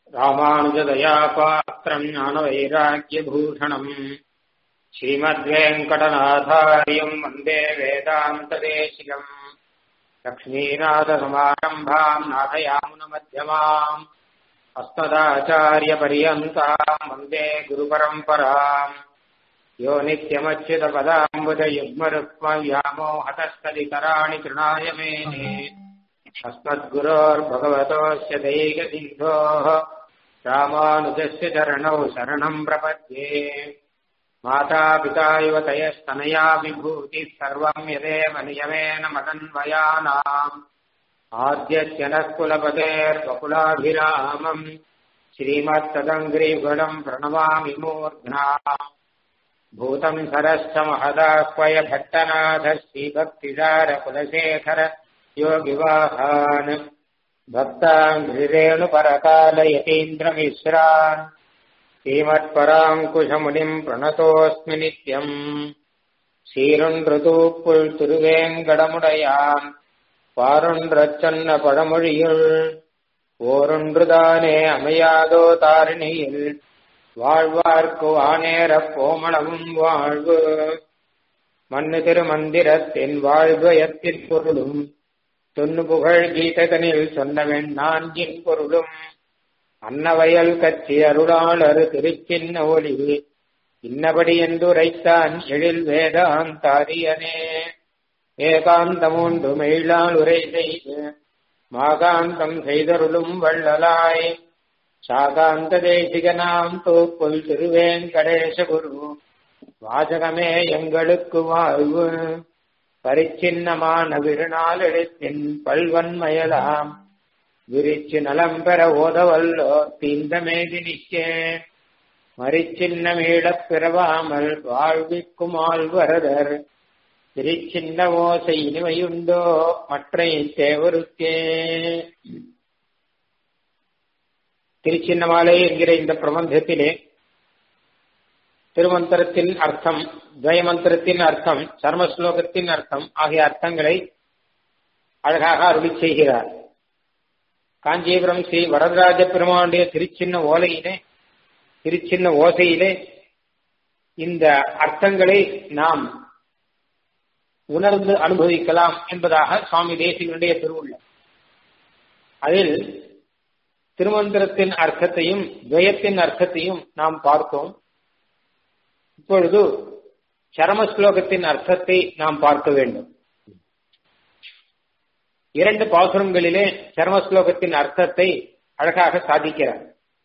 ராமானுஜதயாபாத்திரம் ஞானவைராக்கியபூஷணம் ஸ்ரீமத்வேங்கடநாதாரியம் வந்தே வேதாந்ததேசிகம் லக்ஷ்மீநாதசமாரம்பாம் நாதயாமுனமध्यமாம் अस्मदाचार्यपर्यन्ताम् वन्दे गुरुपरम्पराम् यो नित्यमच्युतपदाम्बुजयुग्मरुक्मव्यामोहतस्तदितराणि तृणाय मेने अस्मद्गुरोर्भगवतोऽस्य दैकसिन्धोः रामानुजस्य चरणौ शरणम् प्रपद्ये मातापिता इव तयस्तनया विभूतिः सर्वम् यदेव नियमेन मदन्वयानाम् आद्यस्य नः कुलपतेर्वकुलाभिरामम् श्रीमत्तदङ्ग्रीगुणम् प्रणमामि मूर्ध्ना भूतम् सरश्च महदाह्वय भट्टनाथ श्रीभक्तिसारकुलशेखर योगिवाहान् भक्ताङ्घ्रिरेणुपरकालयतीन्द्रमिश्रान् श्रीमत्पराङ्कुशमुनिम् प्रणतोऽस्मि नित्यम् சீரொன்றுதூப்புள் திருவேங்கடமுடையான் பாரொன்றச்சன்ன பழமொழியுள் ஓரொன்றுதானே அமையாதோ தாரிணியில் வாழ்வார்க்கு வானேரப் போமளவும் வாழ்வு மண்ணு திருமந்திரத்தின் வாழ்வயத்தின் பொருளும் தொன்னு புகழ் கீதகனில் சொன்னவன் நான்கின் பொருளும் அன்னவயல் கட்சி அருளாளர் திருச்சின்ன ஒளி இன்னபடி என்றுரைத்தான் எழில் வேதாந்தாரியனே ஏகாந்தமூன்று மெயிலால் உரை செய்து மாகாந்தம் செய்தருளும் வள்ளலாய் சாகாந்த தேசிகனாம் தோப்புல் திருவேங்கடேச குரு வாசகமே எங்களுக்கு வாழ்வு பரிச்சின்னமான விருநாள் எழுத்தின் பல்வன்மயலாம் விரிச்சு நலம் பெற ஓதவல்லோ தீந்தமேதினிக்கே மறிச்சின்ன மீளப் பிறவாமல் வாழ்விக்கும் ஆழ்வரதர் திருச்சின்ன ஓசை இனிமையுண்டோ மற்றை தேவருக்கே திருச்சின்னமாலை என்கிற இந்த பிரபந்தத்திலே திருமந்திரத்தின் அர்த்தம் துவயமந்திரத்தின் அர்த்தம் சர்மஸ்லோகத்தின் அர்த்தம் ஆகிய அர்த்தங்களை அழகாக அருளி செய்கிறார் காஞ்சிபுரம் ஸ்ரீ வரதராஜ பெருமானுடைய திருச்சின்ன ஓலையிலே திருச்சின்ன ஓசையிலே இந்த அர்த்தங்களை நாம் உணர்ந்து அனுபவிக்கலாம் என்பதாக சுவாமி தேசிகனுடைய திருவுள்ளம் அதில் திருமந்திரத்தின் அர்த்தத்தையும் துவயத்தின் அர்த்தத்தையும் நாம் பார்த்தோம் இப்பொழுது சரமஸ்லோகத்தின் அர்த்தத்தை நாம் பார்க்க வேண்டும் இரண்டு பாசுரங்களிலே சரமஸ்லோகத்தின் அர்த்தத்தை அழகாக சாதிக்கிறார்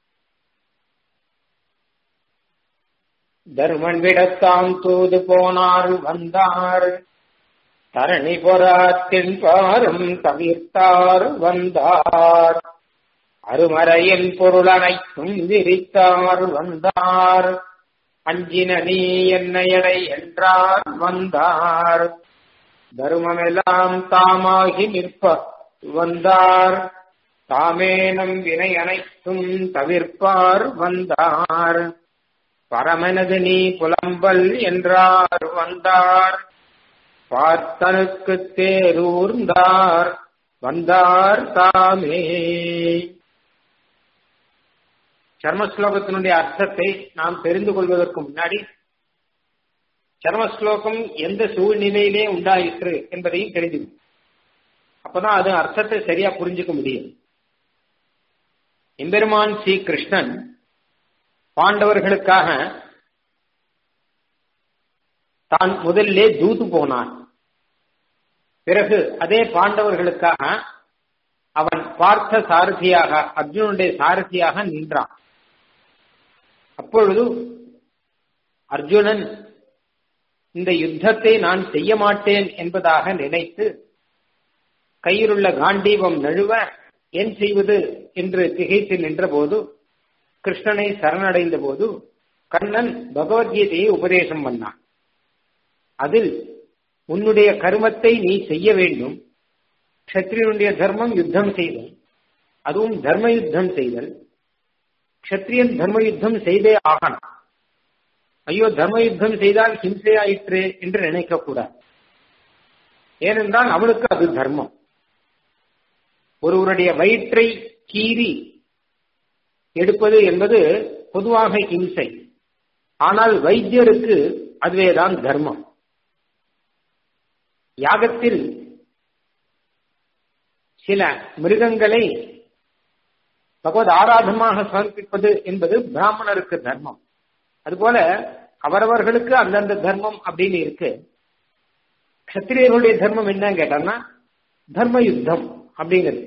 தர்மன் விடத்தான் தூது போனார் வந்தார் தரணி பொறாத்தின் பாரும் தவிர்த்தார் வந்தார் அருமறையின் பொருள் அனைத்தும் விரித்தார் வந்தார் அஞ்சின நீ என்னையடை என்றார் வந்தார் தருமமெல்லாம் தாமாகி நிற்ப வந்தார் தாமே நம் வினை அனைத்தும் தவிர்ப்பார் வந்தார் பரமனது நீ புலம்பல் என்றார் வந்தார் பார்த்தனுக்கு தேரூர்ந்தார் வந்தார் தாமே சர்மஸ்லோகத்தினுடைய அர்த்தத்தை நாம் தெரிந்து கொள்வதற்கு முன்னாடி சர்மஸ்லோகம் எந்த சூழ்நிலையிலே உண்டாயிற்று என்பதையும் தெரிஞ்சுக்கணும் அப்பதான் அது அர்த்தத்தை சரியா புரிஞ்சுக்க முடியும் எம்பெருமான் ஸ்ரீ கிருஷ்ணன் பாண்டவர்களுக்காக தான் முதல்லே தூது போனான் பிறகு அதே பாண்டவர்களுக்காக அவன் பார்த்த சாரதியாக அர்ஜுனுடைய சாரதியாக நின்றான் அப்பொழுது அர்ஜுனன் இந்த யுத்தத்தை நான் செய்ய மாட்டேன் என்பதாக நினைத்து கையிலுள்ள காண்டீபம் நழுவ ஏன் செய்வது என்று திகைத்து நின்றபோது கிருஷ்ணனை சரணடைந்த போது கண்ணன் பகவத்கீதையை உபதேசம் பண்ணான் அதில் உன்னுடைய கருமத்தை நீ செய்ய வேண்டும் கஷத்திரியனுடைய தர்மம் யுத்தம் செய்தல் அதுவும் தர்ம யுத்தம் செய்தல் கஷத்திரியன் தர்ம யுத்தம் செய்தே ஆகணும் ஐயோ தர்ம யுத்தம் செய்தால் ஹிம்சையாயிற்று என்று நினைக்க கூடாது ஏனென்றால் அவனுக்கு அது தர்மம் ஒருவருடைய வயிற்றை கீறி எடுப்பது என்பது பொதுவாக இம்சை ஆனால் வைத்தியருக்கு அதுவேதான் தர்மம் யாகத்தில் சில மிருகங்களை பகவத் ஆராதமாக சமர்ப்பிப்பது என்பது பிராமணருக்கு தர்மம் அதுபோல அவரவர்களுக்கு அந்தந்த தர்மம் அப்படின்னு இருக்கு கத்திரியர்களுடைய தர்மம் என்னன்னு கேட்டான்னா தர்ம யுத்தம் அப்படிங்கிறது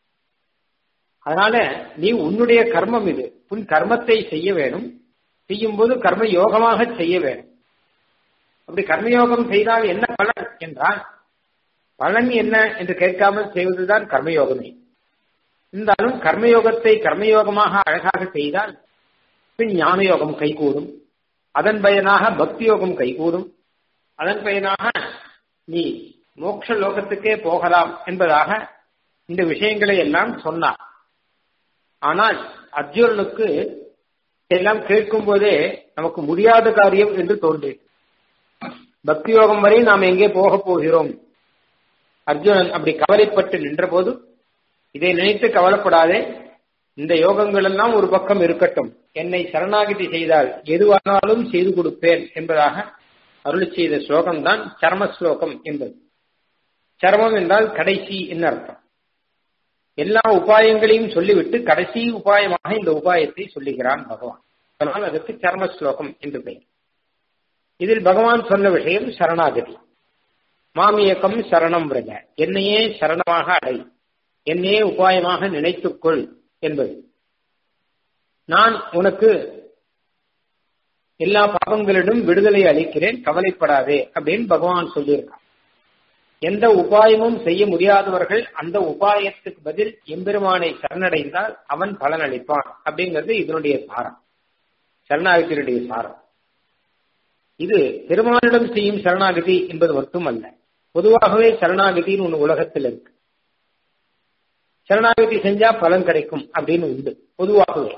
அதனால நீ உன்னுடைய கர்மம் இது உன் கர்மத்தை செய்ய வேணும் செய்யும்போது கர்ம யோகமாக செய்ய வேண்டும் அப்படி கர்மயோகம் செய்தால் என்ன பலன் என்றால் பலன் என்ன என்று கேட்காமல் செய்வதுதான் கர்மயோகமே இருந்தாலும் கர்மயோகத்தை கர்மயோகமாக அழகாக செய்தால் பின் ஞான யோகம் கைகூடும் அதன் பயனாக பக்தி யோகம் கைகூடும் அதன் பயனாக நீ மோட்ச லோகத்துக்கே போகலாம் என்பதாக இந்த விஷயங்களை எல்லாம் சொன்னார் ஆனால் அர்ஜுனனுக்கு எல்லாம் கேட்கும் போதே நமக்கு முடியாத காரியம் என்று தோன்றியது பக்தி யோகம் வரை நாம் எங்கே போக போகிறோம் அர்ஜுனன் அப்படி கவலைப்பட்டு நின்ற போது இதை நினைத்து கவலைப்படாதே இந்த யோகங்கள் எல்லாம் ஒரு பக்கம் இருக்கட்டும் என்னை சரணாகிதி செய்தால் எதுவானாலும் செய்து கொடுப்பேன் என்பதாக அருளி செய்த ஸ்லோகம் தான் சர்ம ஸ்லோகம் என்பது சர்மம் என்றால் கடைசி என்ன அர்த்தம் எல்லா உபாயங்களையும் சொல்லிவிட்டு கடைசி உபாயமாக இந்த உபாயத்தை சொல்லுகிறான் பகவான் அதனால் அதற்கு சர்ம ஸ்லோகம் என்று பெயர் இதில் பகவான் சொன்ன விஷயம் சரணாகதி மாமியக்கம் சரணம் விரத என்னையே சரணமாக அடை என்னையே உபாயமாக நினைத்துக்கொள் என்பது நான் உனக்கு எல்லா பாவங்களிடம் விடுதலை அளிக்கிறேன் கவலைப்படாதே அப்படின்னு பகவான் சொல்லியிருக்கான் எந்த உபாயமும் செய்ய முடியாதவர்கள் அந்த உபாயத்துக்கு பதில் எம்பெருமானை சரணடைந்தால் அவன் பலன் அளிப்பான் அப்படிங்கிறது இதனுடைய சாரம் சரணாகதியினுடைய சாரம் இது பெருமானிடம் செய்யும் சரணாகதி என்பது மட்டுமல்ல பொதுவாகவே சரணாகதின்னு ஒன்று உலகத்தில் இருக்கு சரணாகதி செஞ்சா பலன் கிடைக்கும் அப்படின்னு உண்டு பொதுவாகவே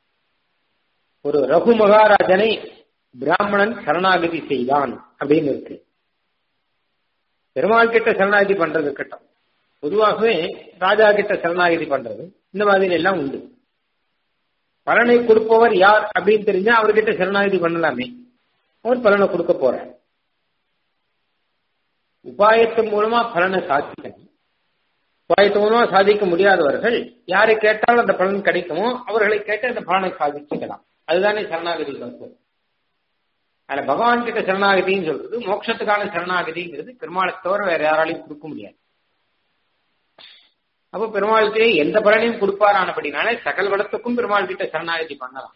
ஒரு ரகு மகாராஜனை பிராமணன் சரணாகதி செய்தான் அப்படின்னு இருக்கு பெருமாள் கிட்ட சரணாகதி பண்றது இருக்கட்டும் பொதுவாகவே ராஜா கிட்ட சரணாகதி பண்றது இந்த மாதிரி எல்லாம் உண்டு பலனை கொடுப்பவர் யார் அப்படின்னு தெரிஞ்சா அவர்கிட்ட சரணாகதி பண்ணலாமே அவர் பலனை கொடுக்க போற உபாயத்தின் மூலமா பலனை சாதிக்கணும் உபாயத்தின் மூலமா சாதிக்க முடியாதவர்கள் யாரை கேட்டாலும் அந்த பலன் கிடைக்குமோ அவர்களை கேட்டு அந்த பலனை சாதிச்சுக்கலாம் அதுதானே சரணாகதி கருத்து அதுல பகவான் கிட்ட சரணாகதின்னு சொல்றது மோட்சத்துக்கான சரணாகதிங்கிறது பெருமாளை தவிர வேற யாராலையும் கொடுக்க முடியாது அப்போ பெருமாளுக்கே எந்த பலனையும் கொடுப்பாரானபடினாலே சகல் வளத்துக்கும் பெருமாள் கிட்ட சரணாகதி பண்ணலாம்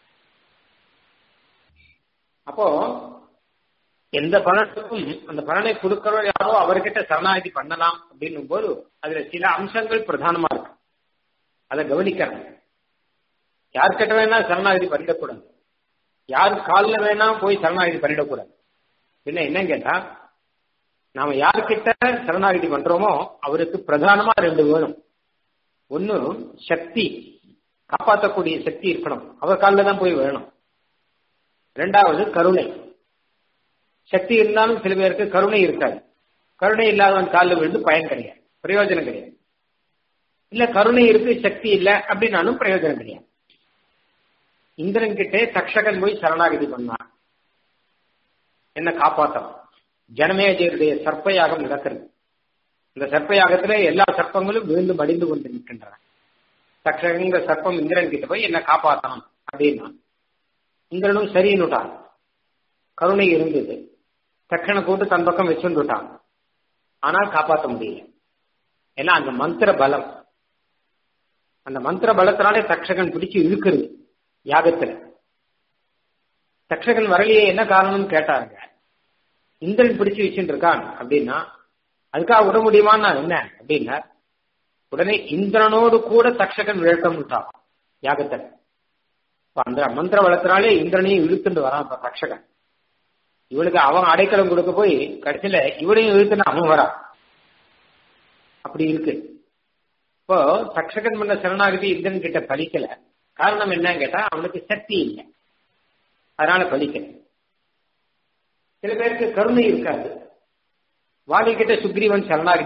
அப்போ எந்த பலனுக்கும் அந்த பலனை கொடுக்கிறவர் யாரோ அவர்கிட்ட சரணாகதி பண்ணலாம் அப்படின்னும் போது அதுல சில அம்சங்கள் பிரதானமா இருக்கு அதை கவனிக்கிறேன் யார்கிட்ட வேணா சரணாகதி பண்ணிடக்கூடாது யார் காலில் வேணா போய் சரணாகதி பண்ணிடக்கூடாது என்ன என்னன்னு கேட்டா நாம யார்கிட்ட சரணாகதி பண்றோமோ அவருக்கு பிரதானமா ரெண்டு வேணும் ஒன்னு சக்தி காப்பாற்றக்கூடிய சக்தி இருக்கணும் அவர் காலில் தான் போய் வேணும் ரெண்டாவது கருணை சக்தி இருந்தாலும் சில பேருக்கு கருணை இருக்காது கருணை இல்லாதவன் காலில் விழுந்து பயன் கிடையாது பிரயோஜனம் கிடையாது இல்ல கருணை இருக்கு சக்தி இல்லை அப்படின்னாலும் பிரயோஜனம் கிடையாது இந்திரன் கிட்டே தக்ஷகன் போய் சரணாகதி பண்ணான் என்ன காப்பாத்தணும் ஜனமேஜருடைய சர்ப்பயாகம் நடக்கிறது இந்த சர்ப்பயாகத்துல எல்லா சர்ப்பங்களும் விழுந்து மடிந்து கொண்டு நிற்கின்றன தக்ஷகங்கிற சர்ப்பம் இந்திரன் கிட்ட போய் என்ன காப்பாத்தணும் அப்படின்னா இந்திரனும் சரின்னுட்டான் கருணை இருந்தது தக்கனை போட்டு தன் பக்கம் வச்சுட்டான் ஆனால் காப்பாற்ற முடியல ஏன்னா அந்த மந்திர பலம் அந்த மந்திர பலத்தினாலே தக்ஷகன் பிடிச்சு இழுக்கிறது யாகத்துல தக்ஷகன் வரலையே என்ன காரணம்னு கேட்டாருங்க இந்திரன் பிடிச்சு வச்சுட்டு இருக்கான் அப்படின்னா அதுக்காக விட முடியுமான்னா என்ன அப்படின்னா உடனே இந்திரனோடு கூட தக்ஷகன் விழட்டம்ட்டான் யாகத்துல அந்த மந்திர வளத்தினாலே இந்திரனையும் இழுத்துட்டு வரான் இப்ப தக்ஷகன் இவனுக்கு அவன் அடைக்கலம் கொடுக்க போய் கடைசியில இவனையும் இழுத்துன்னு அவன் வரான் அப்படி இருக்கு இப்போ தக்ஷகன் பண்ண சரணாகதி இந்திரன் கிட்ட பலிக்கல காரணம் என்னன்னு கேட்டா அவனுக்கு சக்தி இல்லை அதனால பலிக்கல சில பேருக்கு கருணை இருக்காது வாலி கிட்ட சுக்ரீவன் சரணாகதி பண்ணான் நான் ஏதோ தப்பு பண்ணிட்டேன் என்ன மன்னிச்சிரு அப்படின்னு சொன்னான் வாலி கிட்ட சுக்ரீவன் சரணாகதி பண்ணான் வாலி கிட்ட சுக்ரீவன் சரணாகதி பண்ணான் வாலி கிட்ட சுக்ரீவன் சரணாகதி பண்ணான் வாலி கிட்ட சுக்ரீவன் சரணாகதி பண்ணான்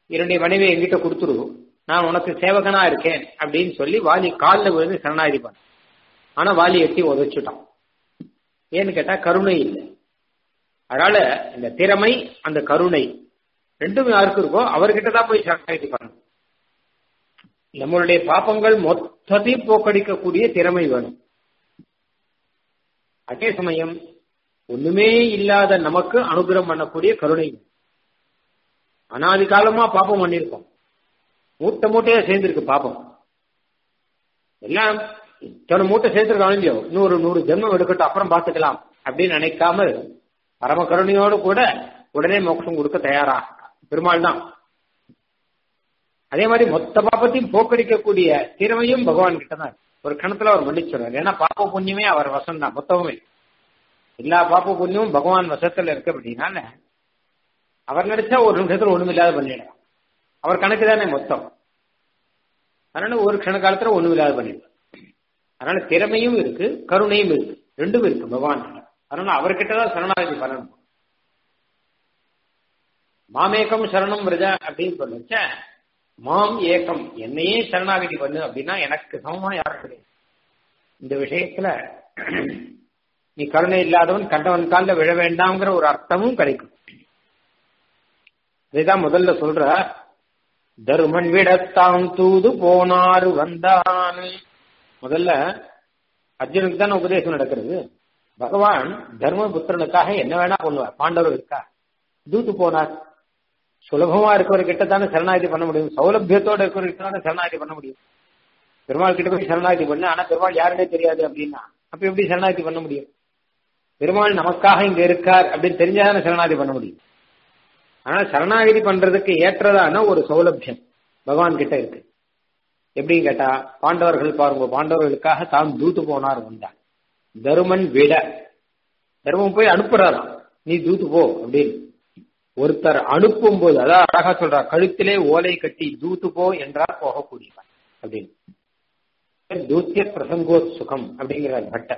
என்னுடைய மனைவி என்கிட்ட கொடுத்துரு நான் உனக்கு சேவகனா இருக்கேன் அப்படின்னு சொல்லி வாலி காலில் விழுந்து சரணாகதி பண்ண ஆனா வாலி எட்டி உதச்சுட்டான் ஏன்னு கேட்டா கருணை இல்லை அதனால இந்த திறமை அந்த கருணை ரெண்டும் யாருக்கு இருக்கோ அவர்கிட்ட தான் போய் சரணாகதி பண்ணணும் நம்மளுடைய பாப்பங்கள் மொத்தத்தையும் போக்கடிக்கக்கூடிய திறமை வேணும் அதே சமயம் ஒண்ணுமே இல்லாத நமக்கு அனுகிரகம் பண்ணக்கூடிய கருணை வேணும் அனாதி காலமா பாப்பம் பண்ணியிருக்கோம் மூட்டை மூட்டையா சேர்ந்திருக்கு பாப்பம் எல்லாம் இத்தனை மூட்டை சேர்த்திருக்காங்க இல்லையோ இன்னொரு நூறு ஜென்மம் எடுக்கட்டும் அப்புறம் பார்த்துக்கலாம் அப்படின்னு நினைக்காம பரம கருணையோடு கூட உடனே மோட்சம் கொடுக்க தயாரா பெருமாள் தான் அதே மாதிரி மொத்த பாப்பத்தையும் போக்கடிக்கக்கூடிய திறமையும் பகவான் கிட்ட தான் ஒரு கணத்துல அவர் மன்னிச்சுறாரு ஏன்னா பாப்ப புண்ணியமே அவர் வசம் தான் மொத்தமுமே எல்லா பாப்ப புண்ணியமும் பகவான் வசத்துல இருக்கு அப்படின்னால அவர் நடிச்சா ஒரு நிமிஷத்துல ஒண்ணுமில்லாத பண்ணிடலாம் அவர் கணக்கு தானே மொத்தம் அதனால ஒரு க்ஷண காலத்துல ஒண்ணுமில்லாத பண்ணிடலாம் அதனால திறமையும் இருக்கு கருணையும் இருக்கு ரெண்டும் இருக்கு பகவான் அதனால அவர்கிட்ட தான் சரணாகதி பண்ணணும் மாமேக்கம் சரணம் விரஜா அப்படின்னு சொல்லுச்ச மாம் ஏக்கம் என்னையே சரணாகதி பண்ணு அப்படின்னா எனக்கு சமமா யாரும் கிடையாது இந்த விஷயத்துல நீ கருணை இல்லாதவன் கண்டவன் காலில் விழ வேண்டாம்ங்கிற ஒரு அர்த்தமும் கிடைக்கும் இதுதான் முதல்ல சொல்ற தருமன் விடத்தான் தூது போனாரு வந்தான் முதல்ல அர்ஜுனுக்கு தானே உபதேசம் நடக்கிறது பகவான் தர்மபுத்திரனுக்காக என்ன வேணா பண்ணுவார் பாண்டவர்களுக்கா தூத்து போனார் சுலபமா இருக்கிறவர்கிட்ட தானே சரணாகதி பண்ண முடியும் சௌலபியத்தோட இருக்கிறவர்கிட்ட தானே சரணாகதி பண்ண முடியும் பெருமாள் கிட்ட போய் சரணாகதி பண்ணு ஆனா பெருமாள் யாருன்னே தெரியாது அப்படின்னா அப்ப எப்படி சரணாகதி பண்ண முடியும் பெருமாள் நமக்காக இங்க இருக்கார் அப்படின்னு தெரிஞ்சாதானே சரணாகதி பண்ண முடியும் ஆனா சரணாகதி பண்றதுக்கு ஏற்றதான ஒரு சௌலபியம் பகவான் கிட்ட இருக்கு எப்படின்னு கேட்டா பாண்டவர்கள் பாருங்க பாண்டவர்களுக்காக தாம் தூத்து போனார் வந்தான் தருமன் விட தர்மம் போய் அனுப்புறாராம் நீ தூத்து போ அப்படின்னு ஒருத்தர் அனுப்பும் போது அதான் அழகா சொல்றார் கழுத்திலே ஓலை கட்டி தூத்து போ என்றால் போகக்கூடியவன் அப்படின்னு தூத்திய பிரசங்கோ சுகம் அப்படிங்கிறார் பட்ட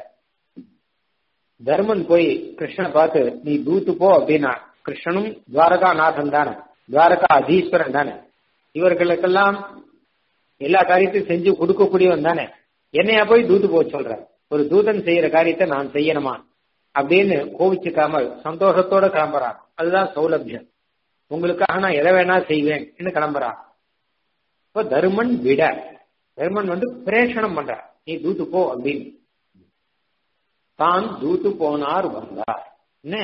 தர்மன் போய் கிருஷ்ணனை பார்த்து நீ தூத்து போ அப்படின்னா கிருஷ்ணனும் துவாரகா நாதன் தானே துவாரகா அதீஸ்வரன் தானே இவர்களுக்கெல்லாம் எல்லா காரியத்தையும் செஞ்சு கொடுக்கக்கூடியவன் தானே என்னையா போய் தூத்து போக சொல்ற ஒரு தூதன் செய்யற காரியத்தை நான் செய்யணுமா அப்படின்னு கோவிச்சுக்காமல் சந்தோஷத்தோட கிளம்புறான் அதுதான் சௌலபியம் உங்களுக்காக நான் எதை வேணா செய்வேன் கிளம்புறான் இப்போ தருமன் விட தர்மன் வந்து பிரேஷனம் பண்ற நீ தூத்து போ அப்படின்னு தான் தூத்து போனார் வந்தார் என்ன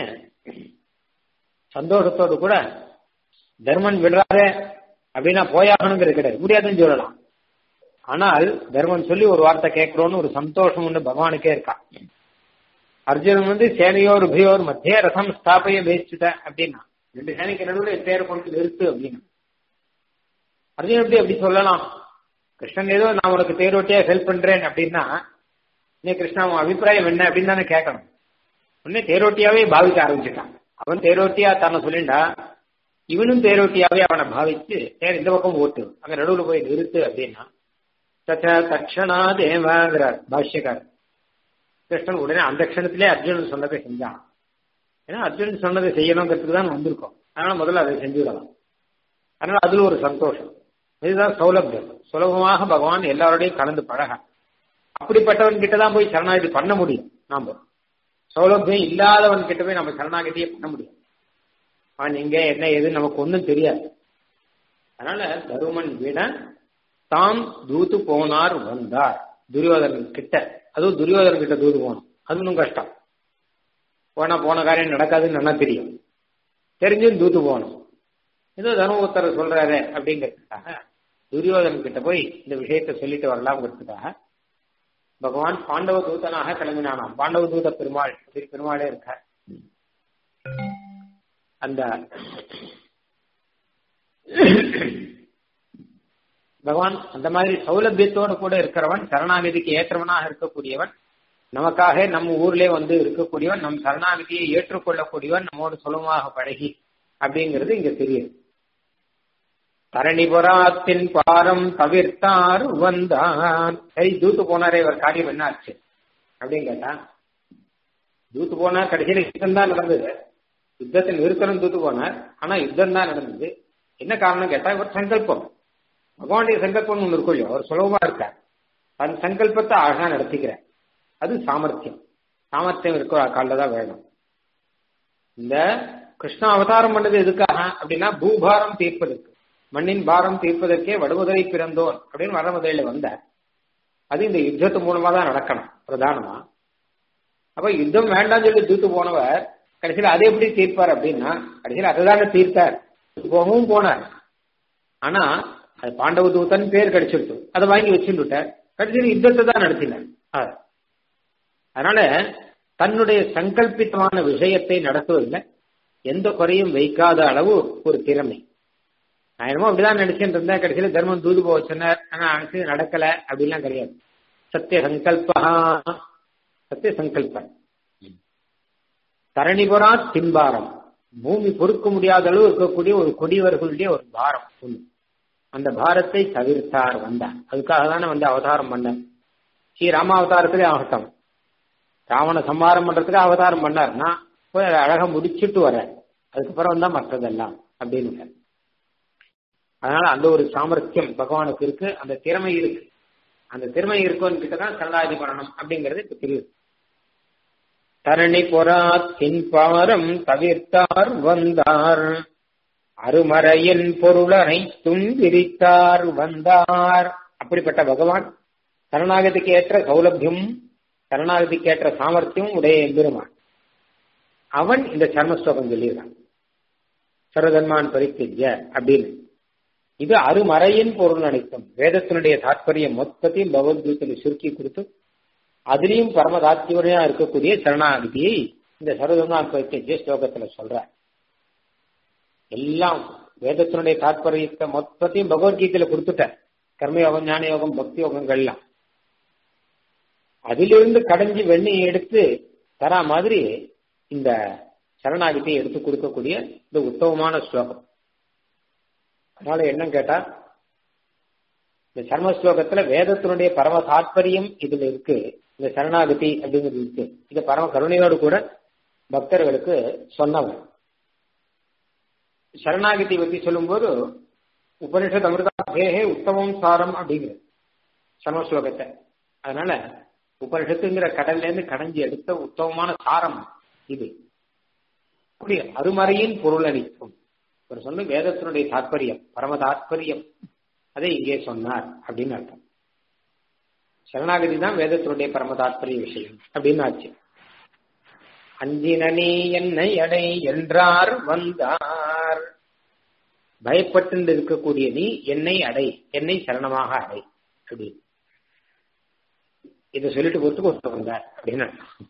சந்தோஷத்தோடு கூட தர்மன் விடுறாரு அப்படின்னா போயாகணுங்கிறது கிடையாது முடியாதுன்னு சொல்லலாம் ஆனால் தர்மன் சொல்லி ஒரு வார்த்தை கேட்கிறோன்னு ஒரு சந்தோஷம் ஒன்று பகவானுக்கே இருக்கா அர்ஜுனன் வந்து சேனையோர் உபயோர் மத்திய ரசம் ஸ்தாபைய பேசிட்ட அப்படின்னா ரெண்டு சேனைக்கு நடுவில் பேரை கொண்டு நிறுத்து அப்படின்னு அர்ஜுனன் எப்படி அப்படி சொல்லலாம் கிருஷ்ணன் ஏதோ நான் உனக்கு தேரோட்டியா ஹெல்ப் பண்றேன் அப்படின்னா இன்னே கிருஷ்ணா உன் அபிப்பிராயம் என்ன அப்படின்னு தானே கேட்கணும் உடனே தேரோட்டியாவே பாவிக்க ஆரம்பிச்சுட்டான் அவன் தேரோட்டியா தானே சொல்லிண்டா இவனும் தேரோட்டியாவே அவனை பாவிச்சு தேர் இந்த பக்கம் ஓட்டு அங்க நடுவில் போய் நிறுத்து அப்படின்னா தச்ச தட்சணா தேவங்கிறார் பாஷ்யக்காரர் கிருஷ்ணன் உடனே அந்த க்ஷணத்திலே அர்ஜுனன் சொன்னதை செஞ்சான் ஏன்னா அர்ஜுனன் சொன்னதை செய்யணுங்கிறதுக்கு தான் வந்திருக்கோம் அதனால முதல்ல அதை செஞ்சு விடலாம் அதனால அதுல ஒரு சந்தோஷம் இதுதான் சௌலபியம் சுலபமாக பகவான் எல்லாரோடையும் கலந்து பழக அப்படிப்பட்டவன் கிட்ட தான் போய் சரணாகதி பண்ண முடியும் நாம சௌலபியம் இல்லாதவன் கிட்ட போய் நம்ம சரணாகதியே பண்ண முடியும் அவன் எங்க என்ன எது நமக்கு ஒன்றும் தெரியாது அதனால தருமன் விட தாம் தூத்து போனார் வந்தார் துரியோதனன் கிட்ட அதுவும் துரியோதனன் கிட்ட தூது போகணும் அது இன்னும் கஷ்டம் போனா போன காரியம் நடக்காதுன்னு நல்லா தெரியும் தெரிஞ்சும் தூத்து போகணும் ஏதோ தர்மபுத்தர் சொல்றாரு அப்படிங்கிறதுக்காக துரியோதனன் கிட்ட போய் இந்த விஷயத்தை சொல்லிட்டு வரலாம்ங்கிறதுக்காக பகவான் பாண்டவ தூதனாக கிளம்பினானாம் பாண்டவ தூத பெருமாள் அப்படி பெருமாளே இருக்க அந்த பகவான் அந்த மாதிரி சௌலபியத்தோடு கூட இருக்கிறவன் சரணாகதிக்கு ஏற்றவனாக இருக்கக்கூடியவன் நமக்காக நம்ம ஊர்லயே வந்து இருக்கக்கூடியவன் நம் சரணாகதியை ஏற்றுக்கொள்ளக்கூடியவன் நம்மோடு சுலபமாக பழகி அப்படிங்கிறது இங்க தெரியுது தரணிபுராத்தின் பாரம் தவிர்த்தார் வந்தான் சரி தூத்து போனாரே இவர் காரியம் என்ன ஆச்சு அப்படின்னு கேட்டா தூத்து போனார் கடைசியில யுத்தம் தான் நடந்தது யுத்தத்தில் நிறுத்தணும் தூத்து போனார் ஆனா யுத்தம் தான் நடந்தது என்ன காரணம் கேட்டா இவர் சங்கல்பம் பகவானுடைய சங்கல்பம் ஒன்று இருக்கும் இல்லையோ அவர் சுலபமா இருக்கார் தன் சங்கல்பத்தை அழகா நடத்திக்கிறார் அது சாமர்த்தியம் சாமர்த்தியம் இருக்கிற காலில் தான் வேணும் இந்த கிருஷ்ண அவதாரம் பண்ணது எதுக்காக அப்படின்னா பூபாரம் தீர்ப்பதற்கு மண்ணின் பாரம் தீர்ப்பதற்கே வடுவதரை பிறந்தோன் அப்படின்னு வரமுதையில வந்தார் அது இந்த யுத்தத்து மூலமா தான் நடக்கணும் பிரதானமா அப்ப யுத்தம் வேண்டாம் சொல்லி தூத்து போனவர் கடைசியில் அதை எப்படி தீர்ப்பார் அப்படின்னா கடைசியில் அதை தானே தீர்த்தார் போகவும் போனார் ஆனா அது பாண்டவ தூத்தன் பேர் கிடைச்சிருச்சு அதை வாங்கி வச்சுட்டார் கடைசியில் யுத்தத்தை தான் நடத்தினார் அதனால தன்னுடைய சங்கல்பித்தமான விஷயத்தை நடத்துவதில் எந்த குறையும் வைக்காத அளவு ஒரு திறமை நான் என்னமோ அப்படிதான் நினைச்சுட்டு இருந்தேன் கடைசியில் தர்மம் தூது போக சொன்னார் ஆனா நினைச்சு நடக்கல அப்படிலாம் கிடையாது சத்திய சங்கல்பா சத்திய சங்கல்பம் தரணிபுரா தின்பாரம் பூமி பொறுக்க முடியாத அளவு இருக்கக்கூடிய ஒரு கொடியவர்களுடைய ஒரு பாரம் ஒண்ணு அந்த பாரத்தை தவிர்த்தார் வந்தார் அதுக்காக தானே வந்து அவதாரம் பண்ண ஸ்ரீ ராமாவதாரத்திலே ஆகட்டும் ராவண சம்மாரம் பண்றதுக்கு அவதாரம் பண்ணார்னா போய் அழகா முடிச்சுட்டு வர அதுக்கப்புறம் தான் மற்றதெல்லாம் அப்படின்னு அதனால அந்த ஒரு சாமர்த்தியம் பகவானுக்கு இருக்கு அந்த திறமை இருக்கு அந்த திறமை இருக்கோன்னு கிட்டதான் சரணாதி பண்ணணும் அப்படிங்கிறது இப்ப தெரியுது தரணி பொறா தின்பாரம் தவிர்த்தார் வந்தார் அருமறையின் பொருள் அனைத்தும் விரித்தார் வந்தார் அப்படிப்பட்ட பகவான் சரணாகதிக்கு ஏற்ற சௌலபியம் சரணாகதிக்கு ஏற்ற சாமர்த்தியம் உடைய எம்பெருமான் அவன் இந்த சர்மஸ்லோகம் சொல்லியிருக்கான் சரதன்மான் பரித்திய அப்படின்னு இது அருமறையின் பொருள் அனைத்தும் வேதத்தினுடைய தாற்பயம் மொத்தத்தையும் பகவத்கீதையில் சுருக்கி கொடுத்து அதுலயும் பரம தாத்பரியா இருக்கக்கூடிய சரணாகதியை இந்த சரதன்மான் பரித்திய ஸ்லோகத்துல சொல்ற எல்லாம் வேதத்தினுடைய தாற்பயத்தை மொத்தத்தையும் பகவத்கீதையில கொடுத்துட்ட கர்மயோகம் ஞான யோகம் பக்தி யோகங்கள்லாம் அதிலிருந்து கடைஞ்சி வெண்ணெய் எடுத்து தரா மாதிரி இந்த சரணாகதியை எடுத்து கொடுக்கக்கூடிய இந்த உத்தமமான ஸ்லோகம் அதனால என்ன கேட்டா இந்த சர்ம ஸ்லோகத்துல வேதத்தினுடைய பரம தாற்பயம் இதுல இருக்கு இந்த சரணாகதி அப்படிங்கிறது இருக்கு இது பரம கருணையோடு கூட பக்தர்களுக்கு சொன்னவன் சரணாகதி பத்தி சொல்லும்போது உபனிஷத் அமிர்தாபேகே உத்தமம் சாரம் அப்படிங்கிறது சர்ம ஸ்லோகத்தை அதனால உபனிஷத்துங்கிற கடல்ல இருந்து கடைஞ்சி எடுத்த உத்தமமான சாரம் இது அப்படி அருமறையின் பொருள் அளிக்கும் ஒரு சொன்ன வேதத்தினுடைய தாற்பயம் பரம தாற்பயம் அதை இங்கே சொன்னார் அப்படின்னு அர்த்தம் சரணாகதி தான் வேதத்தினுடைய பரம தாற்பரிய விஷயம் அப்படின்னு ஆச்சு அஞ்சினனே என்னை அடை என்றார் வந்தார் பயப்பட்டு இருக்கக்கூடிய நீ என்னை அடை என்னை சரணமாக அடை அப்படின்னு இதை சொல்லிட்டு கொடுத்து கொடுத்து வந்தார் அப்படின்னு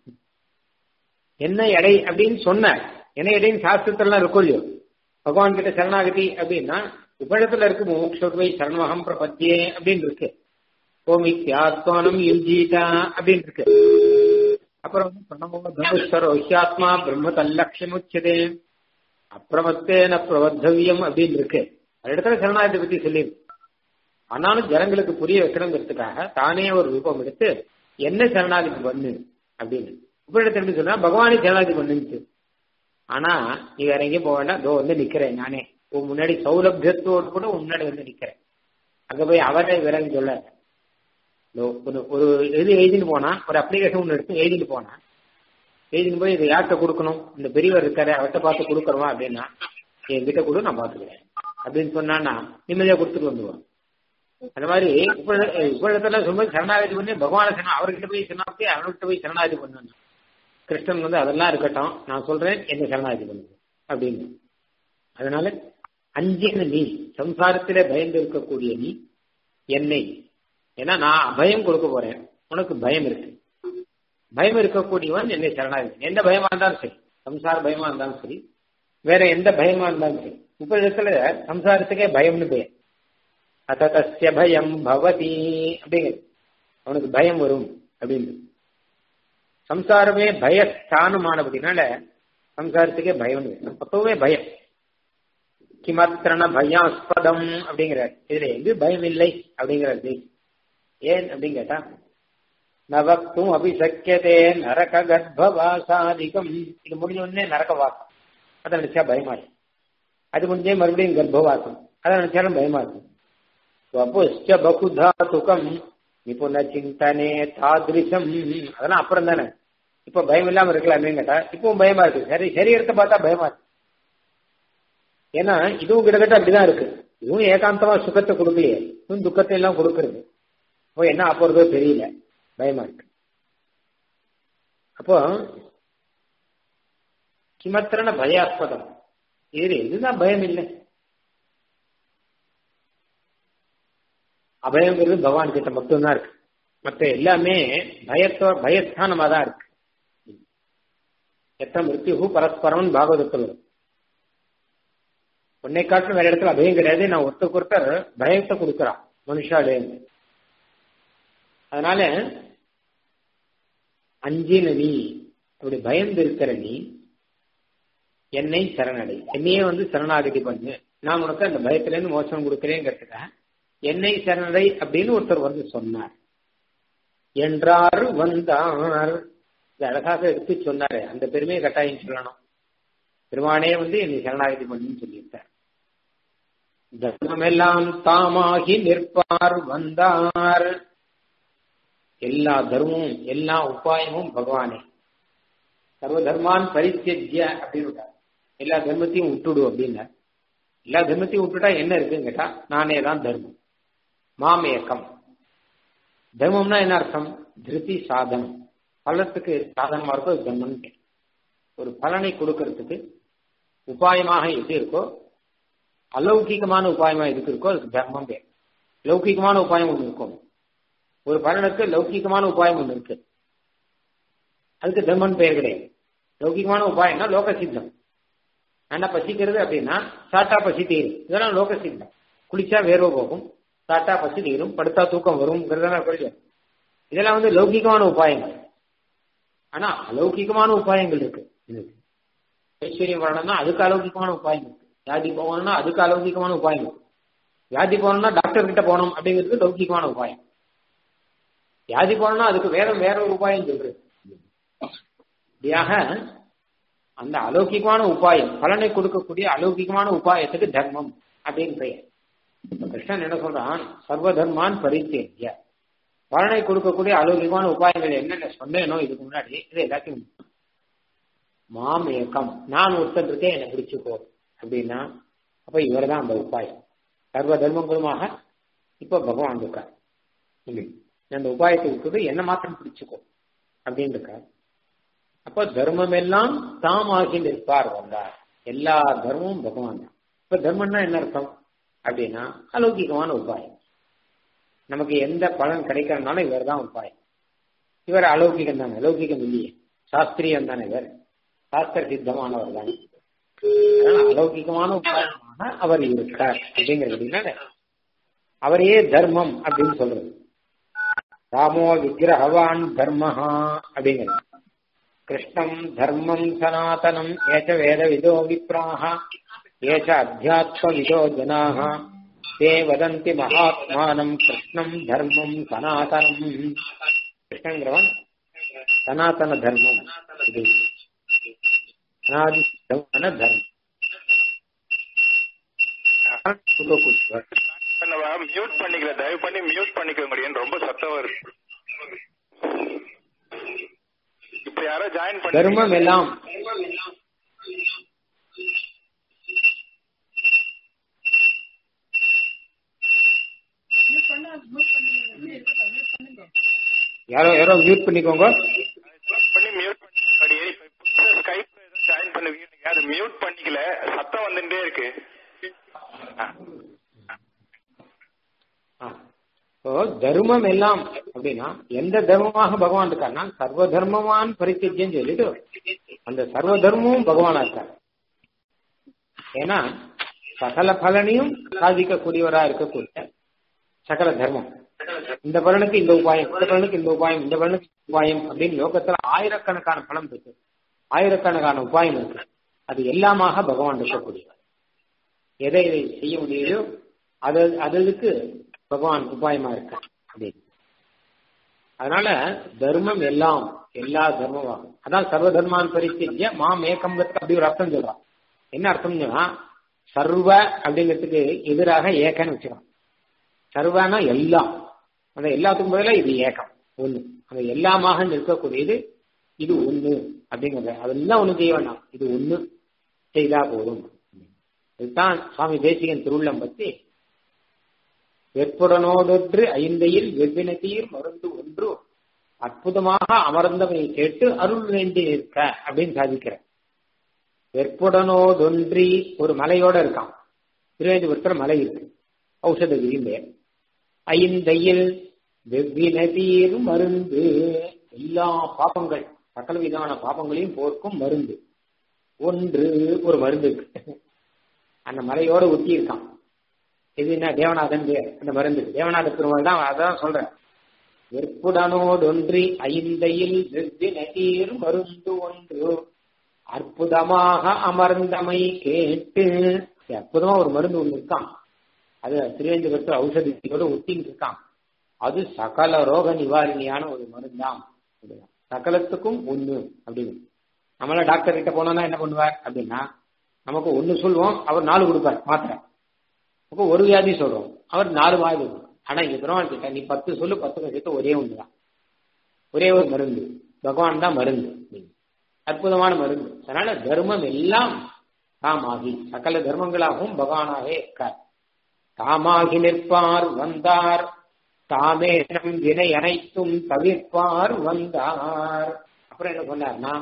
என்ன எடை அப்படின்னு சொன்னார் என்ன எடைன்னு சாஸ்திரத்திலாம் இருக்கும் இல்லையோ பகவான் கிட்ட சரணாகதி அப்படின்னா உபழத்துல இருக்கு மோக்ஷோர்வை சரணமகம் பிரபத்தியே அப்படின்னு இருக்கு ஓமித்யாத்மானம் யுஜீதா அப்படின்னு இருக்கு அப்புறம் வந்து பிரணமோ தனுஷ்வரோ ஹியாத்மா பிரம்ம தல்லட்சம் உச்சதே அப்பிரமத்தேன பிரபத்தவியம் அப்படின்னு இருக்கு அது இடத்துல சரணாகதி பத்தி சொல்லியிருக்கு ஆனாலும் ஜனங்களுக்கு புரிய வைக்கணுங்கிறதுக்காக தானே ஒரு ரூபம் எடுத்து என்ன சரணாகதி பண்ணு அப்படின்னு உபரிடத்தை எப்படி சொன்னா பகவானே சரணாகதி பண்ணுச்சு ஆனா நீ வேற எங்கேயும் போக வேண்டாம் இதோ வந்து நிக்கிறேன் நானே உன் முன்னாடி சௌலபியத்தோடு கூட முன்னாடி வந்து நிக்கிறேன் அங்க போய் அவரே விரங்க சொல்ல ஒரு இது எழுதிட்டு போனா ஒரு அப்ளிகேஷன் ஒன்று எடுத்து எழுதிட்டு போனா எழுதிட்டு போய் இதை யார்கிட்ட கொடுக்கணும் இந்த பெரியவர் இருக்காரு அவர்கிட்ட பார்த்து கொடுக்கறவா அப்படின்னா என்கிட்ட கொடு நான் பாத்துக்கிறேன் அப்படின்னு சொன்னான்னா நிம்மதியா கொடுத்துட்டு வந்துருவான் அந்த மாதிரி உபழத்துல சொல்லும்போது சரணாகதி பண்ணி பகவான சரணா அவர்கிட்ட போய் சொன்னாப்பே அவர்கிட்ட போய் சரணாகதி பண்ணணும் கிருஷ்ணன் வந்து அதெல்லாம் இருக்கட்டும் நான் சொல்றேன் என்ன சரணாகதி பண்ணுங்க அப்படின்னு அதனால அஞ்சின நீ சம்சாரத்திலே பயந்து இருக்கக்கூடிய நீ என்னை ஏன்னா நான் அபயம் கொடுக்க போறேன் உனக்கு பயம் இருக்கு பயம் இருக்கக்கூடியவன் என்னை சரணாகதி எந்த பயமா இருந்தாலும் சரி சம்சார பயமா இருந்தாலும் சரி வேற எந்த பயமா இருந்தாலும் சரி உபரிடத்துல சம்சாரத்துக்கே பயம்னு பெயர் அத்தசிய பயம் பவதி அப்படிங்கிறது அவனுக்கு பயம் வரும் அப்படின்னு சம்சாரமே பயஸ்தானமானபடினால சம்சாரத்துக்கே பயம் அப்பவே பயம் கிமத்திரண பயாஸ்பதம் அப்படிங்கிறார் இதுல எது பயம் இல்லை அப்படிங்கிறது ஏன் அப்படின்னு கேட்டா நவக்தும் அபிசக்கியதே நரக கர்ப்பவாசாதிகம் இது முடிஞ்ச உடனே நரக வாசம் அதை நினைச்சா பயமா அது முடிஞ்சே மறுபடியும் கர்ப்பவாசம் அதை நினைச்சாலும் பயமா இருக்கும் ஸ்வபுஷ்ட பகுதாதுகம் நிபுண சிந்தனே தாதிருஷம் அதெல்லாம் அப்புறம் தானே இப்ப பயம் இல்லாம இருக்கலாமே கேட்டா இப்பவும் பயமா இருக்கு சரி சரீரத்தை பார்த்தா பயமா இருக்கு ஏன்னா இதுவும் கிட்டத்தட்ட அப்படிதான் இருக்கு இதுவும் ஏகாந்தமா சுகத்தை கொடுக்கலையே இதுவும் துக்கத்தை எல்லாம் கொடுக்கறது அப்போ என்ன ஆப்போறதோ தெரியல பயமா இருக்கு அப்போ கிமத்திரன பயாஸ்பதம் இது இதுதான் பயம் இல்லை அபயங்கிறது பகவான் கிட்ட மட்டும்தான் இருக்கு மற்ற எல்லாமே பயத்தோ பயஸ்தானமா தான் இருக்கு எத்த மிருத்யு பரஸ்பரம் பாகவதத்தில் வரும் உன்னை காட்டிலும் வேற இடத்துல அபயம் கிடையாது நான் ஒருத்தருக்கு ஒருத்தர் பயத்தை கொடுக்குறான் மனுஷாலே அதனால அஞ்சின நீ அப்படி பயந்து இருக்கிற நீ என்னை சரணடை என்னையே வந்து சரணாகதி பண்ணு நான் உனக்கு அந்த பயத்துல இருந்து மோசம் கொடுக்கிறேங்கிறதுக்காக என்னை சரணடை அப்படின்னு ஒருத்தர் வந்து சொன்னார் என்றார் வந்தார் இது அழகாக எடுத்து சொன்னாரு அந்த பெருமையை கட்டாயம் சொல்லணும் பெருமானே வந்து என்னை சரணாகதி பண்ணுன்னு சொல்லியிருக்கார் தர்மமெல்லாம் தாமாகி நிற்பார் வந்தார் எல்லா தர்மமும் எல்லா உபாயமும் பகவானே சர்வ தர்மான் பரித்தியஜ்ய அப்படின்னு எல்லா தர்மத்தையும் விட்டுடு அப்படின்னா எல்லா தர்மத்தையும் விட்டுட்டா என்ன இருக்குன்னு கேட்டா நானே தான் தர்மம் மாமேக்கம் தர்மம்னா என்ன அர்த்தம் திருப்தி சாதனம் பலத்துக்கு சாதனமா இருக்கோ தர்மம் ஒரு பலனை கொடுக்கறதுக்கு உபாயமாக எது இருக்கோ அலௌகிகமான உபாயமா எதுக்கு இருக்கோ அதுக்கு தர்மம் பேர் லௌகிகமான உபாயம் ஒன்று இருக்கும் ஒரு பலனுக்கு லௌகிகமான உபாயம் ஒன்று இருக்கு அதுக்கு தர்மன் பெயர் கிடையாது லௌகிகமான உபாயம்னா லோக சித்தம் என்ன பசிக்கிறது அப்படின்னா சாட்டா பசி தீரும் இதெல்லாம் லோக சித்தம் குளிச்சா வேர்வை போகும் சாட்டா பசி தீரும் படுத்தா தூக்கம் வரும்ங்கிறதெல்லாம் கொஞ்சம் இதெல்லாம் வந்து லௌகிகமான உபாயங்கள் ஆனா அலௌகிகமான உபாயங்கள் இருக்கு இதுக்கு ஐஸ்வர்யம் வரணும்னா அதுக்கு அலௌகிகமான உபாயம் இருக்கு வியாதி போகணும்னா அதுக்கு அலௌகிகமான உபாயம் இருக்கு வியாதி போகணும்னா டாக்டர் கிட்ட போகணும் அப்படிங்கிறது லௌகிகமான உபாயம் வியாதி போகணும்னா அதுக்கு வேற வேற ஒரு உபாயம் சொல்றது இப்படியாக அந்த அலௌகிகமான உபாயம் பலனை கொடுக்கக்கூடிய அலௌகிகமான உபாயத்துக்கு தர்மம் அப்படின்னு பெயர் கிருஷ்ணன் என்ன சொல்றான் சர்வ தர்மான் பரித்தேஜ்ய பலனை கொடுக்கக்கூடிய அலௌகிகமான உபாயங்கள் என்னென்ன சொன்னேனோ இதுக்கு முன்னாடி இது எல்லாத்தையும் மாம் ஏக்கம் நான் ஒருத்தன் இருக்கேன் என்னை பிடிச்சுக்கோ அப்படின்னா அப்ப இவர் தான் அந்த உபாயம் சர்வ தர்மங்களுமாக இப்ப பகவான் இருக்கார் அந்த உபாயத்தை விட்டுட்டு என்ன மாத்திரம் பிடிச்சுக்கோ அப்படின்னு இருக்கார் அப்ப தர்மம் எல்லாம் தாம் ஆகி நிற்பார் வந்தார் எல்லா தர்மமும் பகவான் தான் இப்ப தர்மம்னா என்ன அர்த்தம் அப்படின்னா அலௌகிகமான உபாயம் நமக்கு எந்த பலன் கிடைக்கிறதுனாலும் இவர் தான் உபாயம் இவர் அலௌகிகம் தானே அலௌகிகம் இல்லையே சாஸ்திரியம் தானே இவர் சாஸ்திர சித்தமானவர் தானே அதனால அலௌகிகமான உபாயமாக அவர் இருக்கார் அப்படிங்கிறது அவரையே தர்மம் அப்படின்னு சொல்றது ராமோ விக்கிரகவான் தர்மஹா அப்படிங்கிறது கிருஷ்ணம் தர்மம் சனாதனம் ஏச்ச வேத விதோ விப்ராக ஏச்ச அத்தியாத்ம விதோ ஜனாக தே வதந்தி மகாத்மானம் கிருஷ்ணம் தர்மம் சனாதனம் கிருஷ்ணங்கிறவன் சனாதன தர்மம் சனாதிஷ்டமான தர்மம் மியூட் பண்ணிக்கல தயவு பண்ணி மியூட் பண்ணிக்க முடியும் ரொம்ப சத்தம் வருது இப்ப யாரோ ஜாயின் பண்ணி தர்மம் எல்லாம் யாரோ யாரோ மியூட் பண்ணிக்கோங்க பண்ணி மியூட் பண்ணி ஸ்கைப் ஜாயின் பண்ணுவீங்க யாரு மியூட் பண்ணிக்கல சத்தம் வந்துட்டே இருக்கு இப்போ தர்மம் எல்லாம் அப்படின்னா எந்த தர்மமாக பகவான் இருக்காருன்னா சர்வ தர்மமான் பரித்தியம் சொல்லிட்டு அந்த சர்வ தர்மமும் பகவானா இருக்கார் ஏன்னா சகல பலனையும் சாதிக்கக்கூடியவரா இருக்கக்கூடிய சகல தர்மம் இந்த பலனுக்கு இந்த உபாயம் இந்த பலனுக்கு இந்த உபாயம் இந்த பலனுக்கு உபாயம் அப்படின்னு லோகத்துல ஆயிரக்கணக்கான பலம் இருக்கு ஆயிரக்கணக்கான உபாயம் இருக்கு அது எல்லாமாக பகவான் இருக்கக்கூடியவர் எதை எதை செய்ய முடியுதோ அது அதுக்கு பகவான் உபாயமா இருக்க அப்படின்னு அதனால தர்மம் எல்லாம் எல்லா தர்மமாகும் அதான் சர்வ தர்மான் பரித்திய மாம் ஏகம்பத்துக்கு அப்படி ஒரு அர்த்தம் சொல்றான் என்ன அர்த்தம்னா சர்வ அப்படிங்கிறதுக்கு எதிராக ஏக்கன்னு வச்சுக்கலாம் சர்வனா எல்லாம் அந்த எல்லாத்துக்கும் பதிலாக இது ஏக்கம் ஒண்ணு அந்த எல்லாமாக நிற்கக்கூடியது இது ஒண்ணு அப்படிங்கிறது அதெல்லாம் ஒண்ணு செய்ய வேண்டாம் இது ஒண்ணு செய்தா போதும் இதுதான் சுவாமி தேசிகன் திருஉள்ளம் பத்தி வெற்புடனோடொன்று ஐந்தையில் வெவ்வினத்தீர் மருந்து ஒன்று அற்புதமாக அமர்ந்தவனை கேட்டு அருள் வேண்டி நிற்க அப்படின்னு சாதிக்கிற வெற்புடனோடொன்றி ஒரு மலையோட இருக்கான் திருவேந்திபுரத்தில் மலை இருக்கு ஔஷத விரும்பேன் ஐந்தையில் வெவ்வினதீர் மருந்து எல்லா பாப்பங்கள் சகல விதமான பாப்பங்களையும் போர்க்கும் மருந்து ஒன்று ஒரு மருந்து இருக்கு அந்த மலையோட ஒட்டி இருக்கான் இது என்ன தேவநாதன் பேர் அந்த மருந்து தேவநாத பெருமாள் தான் அதான் சொல்றேன் வெற்புடனோடொன்றி ஐந்தையில் வெவ்வினதீர் மருந்து ஒன்று அற்புதமாக அமர்ந்தமை கேட்டு அற்புதமா ஒரு மருந்து ஒன்று இருக்கான் அது திருவேந்திபுரத்து ஔஷதியோட ஒட்டின்னு இருக்கான் அது சகல ரோக நிவாரணியான ஒரு மருந்தாம் சகலத்துக்கும் ஒண்ணு அப்படின்னு நம்மள டாக்டர் கிட்ட போனோம்னா என்ன பண்ணுவார் அப்படின்னா நமக்கு ஒண்ணு சொல்லுவோம் அவர் நாலு கொடுப்பார் மாத்திரை அப்போ ஒரு வியாதி சொல்றோம் அவர் நாலு வாய்ப்பு ஆனா இங்க பெருமாள் கிட்ட நீ பத்து சொல்லு பத்து சேர்த்து ஒரே ஒண்ணுதான் ஒரே ஒரு மருந்து பகவான் தான் மருந்து அற்புதமான மருந்து அதனால தர்மம் எல்லாம் தாமாகி சகல தர்மங்களாகவும் பகவானாகவே இருக்கார் தாமாகி நிற்பார் வந்தார் தாமே நம் வினை அனைத்தும் தவிர்ப்பார் வந்தார் அப்புறம் என்ன சொன்னார்னா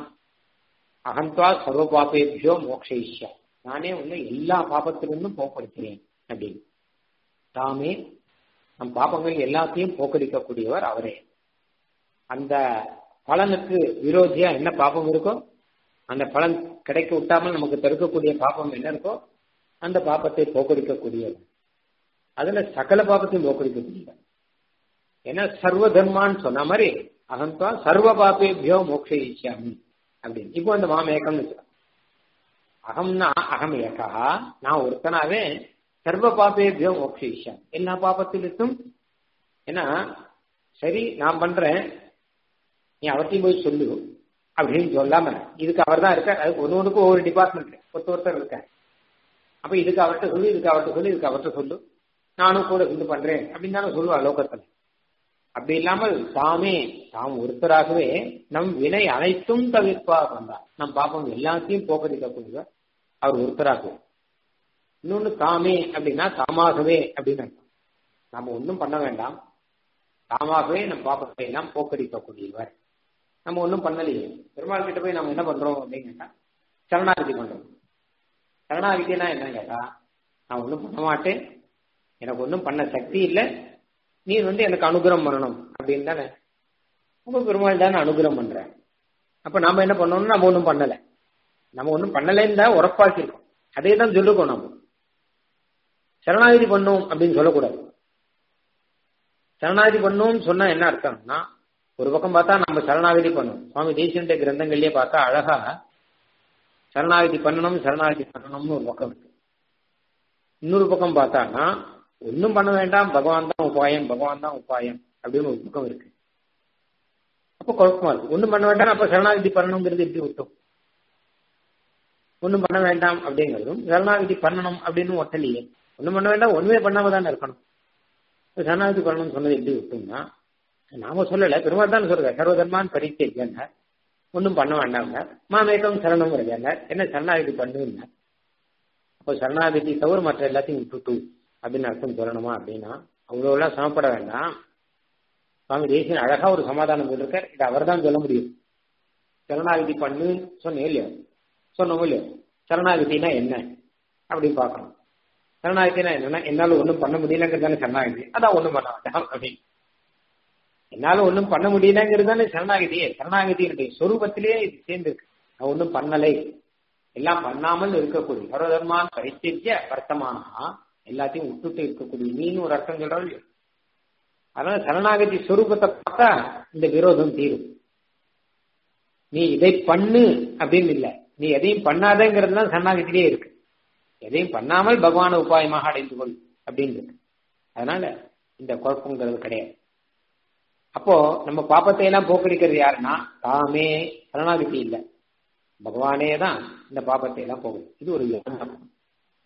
அகந்தா சர்வ பாபேபியோ மோக்ஷயிஷ்யா நானே உன்னை எல்லா பாபத்திலிருந்தும் போக்கடிக்கிறேன் அப்படின்னு தாமே நம் பாபங்கள் எல்லாத்தையும் போக்கடிக்கக்கூடியவர் அவரே அந்த பலனுக்கு விரோதியா என்ன பாபம் இருக்கோ அந்த பலன் கிடைக்க விட்டாமல் நமக்கு தடுக்கக்கூடிய பாபம் என்ன இருக்கோ அந்த பாப்பத்தை போக்கடிக்கக்கூடியவர் அதுல சகல பாபத்தையும் போக்கடிக்கக்கூடியவர் ஏன்னா சர்வ தர்மான்னு சொன்ன மாதிரி அகந்தா சர்வ பாப்பேபியோ மோக்ஷயிஷ்யாமி அப்படின்னு இப்போ அந்த மாம் ஏக்கம்னு வச்சுக்கலாம் அகம்னா அகம் ஏகா நான் ஒருத்தனாவே சர்வ பாப்பேபியோ மோக்ஷயிஷ்யாமி எல்லா பாப்பத்திலும் ஏன்னா சரி நான் பண்றேன் நீ அவர்த்தையும் போய் சொல்லு அப்படின்னு சொல்லாம இதுக்கு அவர் தான் இருக்கார் அதுக்கு ஒன்று ஒன்றுக்கும் ஒவ்வொரு டிபார்ட்மெண்ட் ஒருத்த ஒருத்தர் இருக்கார் அப்ப இதுக்கு அவர்கிட்ட சொல்லு இதுக்கு அவர்கிட்ட சொல்லு இதுக்கு அவர்கிட்ட சொல்லு நானும் கூட இது பண்றேன் அப்படின்னு தானே சொல்லுவா லோகத்துல அப்படி இல்லாமல் தாமே தாம் ஒருத்தராகவே நம் வினை அனைத்தும் தவிர்ப்பார் வந்தார் நம் பாப்பம் எல்லாத்தையும் போக்கடிக்கக்கூடியவர் அவர் ஒருத்தராகவே இன்னொன்னு தாமே அப்படின்னா தாமாகவே அப்படின்னு அர்த்தம் நாம ஒன்றும் பண்ண வேண்டாம் தாமாகவே நம் பாப்பத்தை எல்லாம் போக்கடிக்கக்கூடியவர் நம்ம ஒன்றும் பண்ணலையே பெருமாள் கிட்ட போய் நம்ம என்ன பண்றோம் அப்படின்னு கேட்டா சரணாகதி பண்றோம் சரணாகதினா என்ன கேட்டா நான் ஒன்றும் பண்ண மாட்டேன் எனக்கு ஒன்றும் பண்ண சக்தி இல்லை நீ வந்து எனக்கு அனுகிரகம் பண்ணணும் அப்படின்னு தானே அப்ப பெருமாள் தானே அனுகிரகம் பண்ற அப்ப நாம என்ன பண்ணோம்னு நம்ம ஒன்றும் பண்ணல நம்ம ஒன்றும் பண்ணலைன்னு தான் உறப்பாக்கிருக்கோம் அதே தான் சொல்லிருக்கோம் நம்ம சரணாகதி பண்ணும் அப்படின்னு சொல்லக்கூடாது சரணாகதி பண்ணும் சொன்னா என்ன அர்த்தம்னா ஒரு பக்கம் பார்த்தா நம்ம சரணாகதி பண்ணும் சுவாமி தேசியனுடைய கிரந்தங்கள்லயே பார்த்தா அழகா சரணாகதி பண்ணணும் சரணாகதி பண்ணணும்னு ஒரு பக்கம் இருக்கு இன்னொரு பக்கம் பார்த்தான்னா ஒன்றும் பண்ண வேண்டாம் பகவான் தான் உபாயம் பகவான் தான் உபாயம் அப்படின்னு ஒரு பக்கம் இருக்கு அப்போ குழப்பமா இருக்கு ஒன்றும் பண்ண வேண்டாம் அப்ப சரணாகதி பண்ணணுங்கிறது எப்படி விட்டோம் ஒன்றும் பண்ண வேண்டாம் அப்படிங்கிறதும் சரணாகதி பண்ணணும் அப்படின்னு ஒட்டலையே ஒன்றும் பண்ண வேண்டாம் ஒண்ணுமே பண்ணாம தானே இருக்கணும் சரணாகதி பண்ணணும்னு சொன்னது எப்படி விட்டோம்னா நாம சொல்லல பெருமாள் தான் சொல்ற சர்வதர்மான் பரித்தேஜன ஒன்றும் பண்ண வேண்டாங்க மாமேக்கம் சரணம் வருங்க என்ன சரணாகதி பண்ணுங்க அப்போ சரணாகதி தவிர மற்ற எல்லாத்தையும் விட்டுட்டு அப்படின்னு அர்த்தம் சொல்லணுமா அப்படின்னா அவ்வளோலாம் சமப்பட வேண்டாம் சுவாமி தேசியன் அழகா ஒரு சமாதானம் சொல்லிருக்கார் இது அவர் தான் சொல்ல முடியும் சரணாகதி பண்ணு சொன்னேன் இல்லையோ சொன்னோம் இல்லையோ சரணாகதினா என்ன அப்படின்னு பார்க்கணும் சரணாகதினா என்னன்னா என்னால ஒன்றும் பண்ண முடியலங்கிறது சரணாகதி அதான் ஒன்றும் பண்ண வேண்டாம் அப்படின்னு என்னால ஒன்றும் பண்ண முடியலங்கிறது தானே சரணாகதியே சரணாகதியினுடைய சொரூபத்திலேயே இது சேர்ந்துருக்கு நான் ஒன்றும் பண்ணலை எல்லாம் பண்ணாமல் இருக்கக்கூடிய சர்வதர்மான் பரிச்சரிக்க வர்த்தமானா எல்லாத்தையும் விட்டுட்டு இருக்கக்கூடிய நீன்னு ஒரு அர்த்தம் சொல்றோம் இல்லையோ அதனால சரணாகதி சொரூபத்தை பார்த்தா இந்த விரோதம் தீரும் நீ இதை பண்ணு அப்படின்னு இல்லை நீ எதையும் பண்ணாதங்கிறது தான் சரணாகத்திலே இருக்கு எதையும் பண்ணாமல் பகவான உபாயமாக அடைந்து கொள் அப்படின்னு இருக்கு அதனால இந்த குழப்பங்கிறது கிடையாது அப்போ நம்ம பாப்பத்தை எல்லாம் போக்கடிக்கிறது யாருன்னா தாமே சரணாகதி இல்லை பகவானே தான் இந்த பாப்பத்தை எல்லாம் போகுது இது ஒரு யோகம்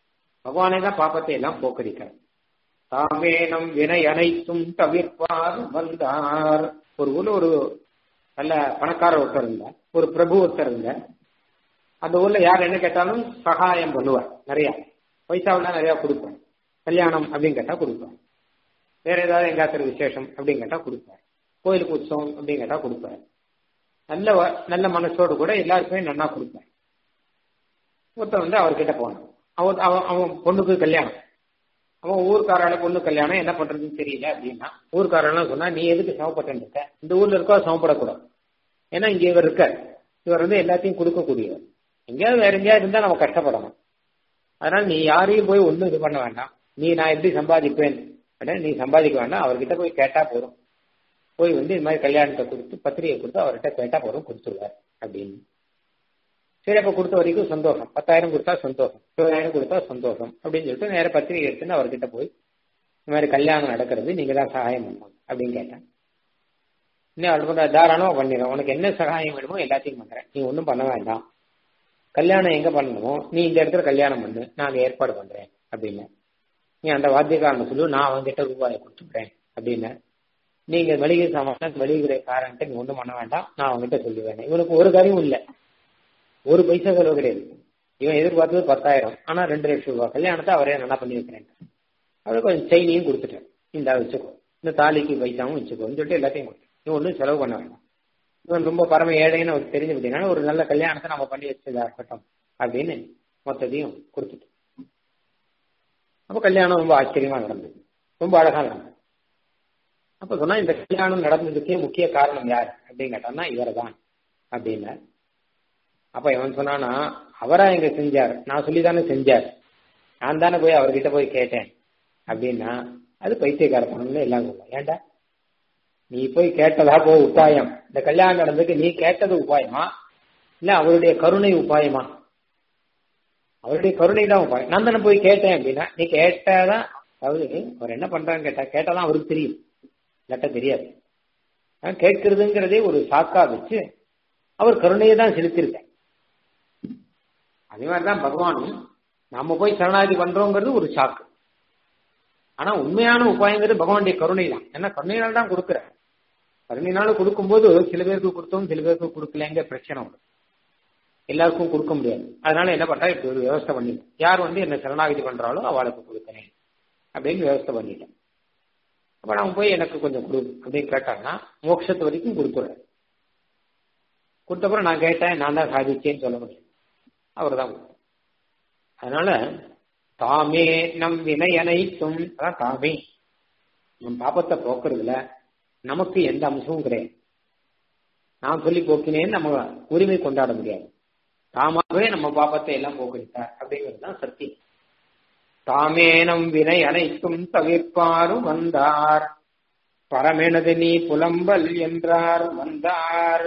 பகவானே தான் பாப்பத்தை எல்லாம் போக்கடிக்கிறார் தாமேனம் வினை அனைத்தும் தவிர்ப்பார் வந்தார் ஒரு ஊர்ல ஒரு நல்ல பணக்கார ஒருத்தர் இருந்தார் ஒரு பிரபு ஒருத்தர் இருந்தார் அந்த ஊர்ல யார் என்ன கேட்டாலும் சகாயம் பண்ணுவார் நிறைய பைசாவெல்லாம் நிறைய கொடுப்பார் கல்யாணம் அப்படின்னு கேட்டா கொடுப்பார் வேற ஏதாவது எங்காத்திர விசேஷம் அப்படின்னு கேட்டா கொடுப்பார் கோயிலுக்கு உற்சவம் அப்படின்னு கேட்டா கொடுப்பார் நல்ல நல்ல மனசோடு கூட எல்லாருக்குமே நன்னா கொடுப்பார் ஒருத்தர் வந்து அவர்கிட்ட போனான் அவன் அவன் அவன் பொண்ணுக்கு கல்யாணம் அவன் ஊர்க்காரால பொண்ணு கல்யாணம் என்ன பண்றதுன்னு தெரியல அப்படின்னா ஊர்க்காரெல்லாம் சொன்னா நீ எதுக்கு சமப்பட்டு இருக்க இந்த ஊர்ல இருக்கோ சமப்படக்கூடாது ஏன்னா இங்க இவர் இருக்க இவர் வந்து எல்லாத்தையும் கொடுக்கக்கூடியவர் எங்கேயாவது வேற எங்கேயாவது இருந்தா நம்ம கஷ்டப்படணும் அதனால நீ யாரையும் போய் ஒன்றும் இது பண்ண வேண்டாம் நீ நான் எப்படி சம்பாதிப்பேன் அப்படின்னு நீ சம்பாதிக்க வேண்டாம் அவர்கிட்ட போய் கேட்டா போதும் போய் வந்து இது மாதிரி கல்யாணத்தை கொடுத்து பத்திரிகை கொடுத்து அவர்கிட்ட கேட்டா போதும் கொடுத்துருவார் அப்படின்னு சரி அப்ப கொடுத்த வரைக்கும் சந்தோஷம் பத்தாயிரம் கொடுத்தா சந்தோஷம் இருபதாயிரம் கொடுத்தா சந்தோஷம் அப்படின்னு சொல்லிட்டு நேர பத்திரிகை எடுத்துன்னு அவர்கிட்ட போய் இந்த மாதிரி கல்யாணம் நடக்கிறது நீங்க தான் சகாயம் பண்ணணும் அப்படின்னு கேட்டேன் இன்னும் அவர் பண்ண தாராளமா பண்ணிடுறேன் உனக்கு என்ன சகாயம் வேணுமோ எல்லாத்தையும் பண்றேன் நீ ஒன்றும் பண்ண வேண்டாம் கல்யாணம் எங்க பண்ணணுமோ நீ இந்த இடத்துல கல்யாணம் பண்ணு நான் ஏற்பாடு பண்றேன் அப்படின்னு நீ அந்த வாத்தியக்காரனை சொல்லு நான் அவன்கிட்ட ரூபாயை கொடுத்துக்கிறேன் அப்படின்னு நீங்க மளிகை சாமான் மளிகை காரன்ட்டு நீ ஒன்றும் பண்ண வேண்டாம் நான் அவன்கிட்ட சொல்லுவேன் இவனுக்கு ஒரு காரியம் இல்லை ஒரு பைசா செலவு கிடையாது இவன் எதிர்பார்த்தது பத்தாயிரம் ஆனா ரெண்டு லட்சம் ரூபாய் கல்யாணத்தை அவரே நல்லா பண்ணி வைக்கிறேன் அவருக்கு கொஞ்சம் செயினையும் கொடுத்துட்டேன் இந்த வச்சுக்கோ இந்த தாலிக்கு பைசாவும் வச்சுக்கோன்னு சொல்லிட்டு எல்லாத்தையும் கொடுத்தேன் நீ ஒன்றும் செலவு பண்ண வேண்டாம் இவன் ரொம்ப பரம ஏழைன்னு அவருக்கு தெரிஞ்சு விட்டீங்கன்னா ஒரு நல்ல கல்யாணத்தை நம்ம பண்ணி வச்சதா இருக்கட்டும் அப்படின்னு மொத்தத்தையும் கொடுத்துட்டு அப்ப கல்யாணம் ரொம்ப ஆச்சரியமா நடந்தது ரொம்ப அழகா நடந்தது அப்ப சொன்னா இந்த கல்யாணம் நடந்ததுக்கே முக்கிய காரணம் யார் அப்படின்னு கேட்டான்னா இவர் தான் அப்படின்னு அப்ப இவன் சொன்னானா அவரா எங்க செஞ்சார் நான் சொல்லி தானே செஞ்சார் நான் தானே போய் அவர்கிட்ட போய் கேட்டேன் அப்படின்னா அது பைத்தியக்காரத்தனம்னு எல்லாம் சொல்ல ஏண்டா நீ போய் கேட்டதா போ உபாயம் இந்த கல்யாணம் நடந்ததுக்கு நீ கேட்டது உபாயமா இல்ல அவருடைய கருணை உபாயமா அவருடைய கருணை தான் உபாயம் நான் தானே போய் கேட்டேன் அப்படின்னா நீ கேட்டாதான் அதாவது அவர் என்ன பண்றான்னு கேட்டா கேட்டாதான் அவருக்கு தெரியும் இல்லாட்ட தெரியாது கேட்கறதுங்கிறதே ஒரு சாக்கா வச்சு அவர் கருணையை தான் செலுத்தியிருக்கேன் அதே மாதிரிதான் பகவானும் நாம போய் சரணாதி பண்றோங்கிறது ஒரு சாக்கு ஆனா உண்மையான உபாயங்கிறது பகவானுடைய கருணை தான் ஏன்னா கருணையினால் தான் கொடுக்குற கருணையினால கொடுக்கும்போது சில பேருக்கு கொடுத்தோம் சில பேருக்கு கொடுக்கலங்கிற பிரச்சனை வரும் எல்லாருக்கும் கொடுக்க முடியாது அதனால என்ன பண்றா இப்படி ஒரு விவஸ்தை பண்ணிட்டேன் யார் வந்து என்ன சரணாகதி பண்றாலோ அவளுக்கு கொடுக்கிறேன் அப்படின்னு விவஸ்தை பண்ணிட்டேன் அப்ப நம்ம போய் எனக்கு கொஞ்சம் கொடு அப்படின்னு கேட்டாங்கன்னா மோட்சத்து வரைக்கும் கொடுத்துறேன் கொடுத்தப்பறம் நான் கேட்டேன் நான் தான் சாதிச்சேன்னு சொல்ல முடியும் அவர் தான் அதனால தாமே நம் வினை அனைத்தும் அதான் தாமே நம் பாப்பத்தை போக்குறதுல நமக்கு எந்த அம்சமும் கிடையாது நான் சொல்லி போக்கினேன்னு நம்ம உரிமை கொண்டாட முடியாது தாமாகவே நம்ம பாப்பத்தை எல்லாம் போக்குறித்தார் அப்படிங்கிறது தான் சத்தியம் தாமே நம் வினை அனைத்தும் தவிர்ப்பாரும் வந்தார் பரமெனது நீ புலம்பல் என்றார் வந்தார்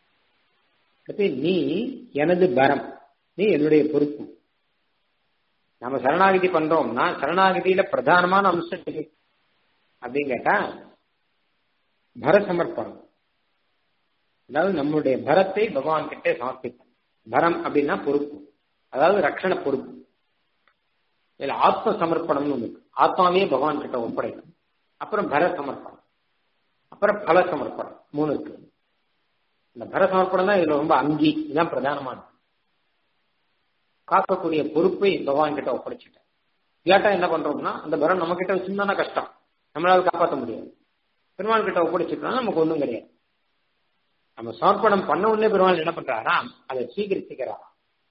நீ எனது பரம் நீ என்னுடைய பொறுப்பு நம்ம சரணாகதி பண்றோம்னா சரணாகதியில பிரதானமான அம்சம் எது அப்படின்னு கேட்டா பர சமர்ப்பணம் அதாவது நம்மளுடைய பரத்தை பகவான் கிட்டே சமர்ப்பிப்போம் பரம் அப்படின்னா பொறுப்பு அதாவது ரட்சண பொறுப்பு இதுல ஆத்ம சமர்ப்பணம்னு ஒண்ணு இருக்கு ஆத்மாவே பகவான் கிட்ட ஒப்படைக்கும் அப்புறம் பர சமர்ப்பணம் அப்புறம் பல சமர்ப்பணம் மூணு இருக்கு இந்த பர சமர்ப்பணம் தான் இதுல ரொம்ப அங்கி இதுதான் பிரதானமானது காக்கக்கூடிய பொறுப்பை பகவான் கிட்ட ஒப்படைச்சிட்டேன் இல்லாட்டா என்ன பண்றோம்னா அந்த பரம் நம்ம கிட்ட வச்சிருந்தா கஷ்டம் நம்மளால காப்பாற்ற முடியாது பெருமாள் கிட்ட ஒப்படைச்சிட்டோம்னா நமக்கு ஒன்றும் கிடையாது நம்ம சமர்ப்பணம் பண்ண உடனே பெருமாள் என்ன பண்றாராம் அதை சீக்கிரிச்சுக்கிறாராம்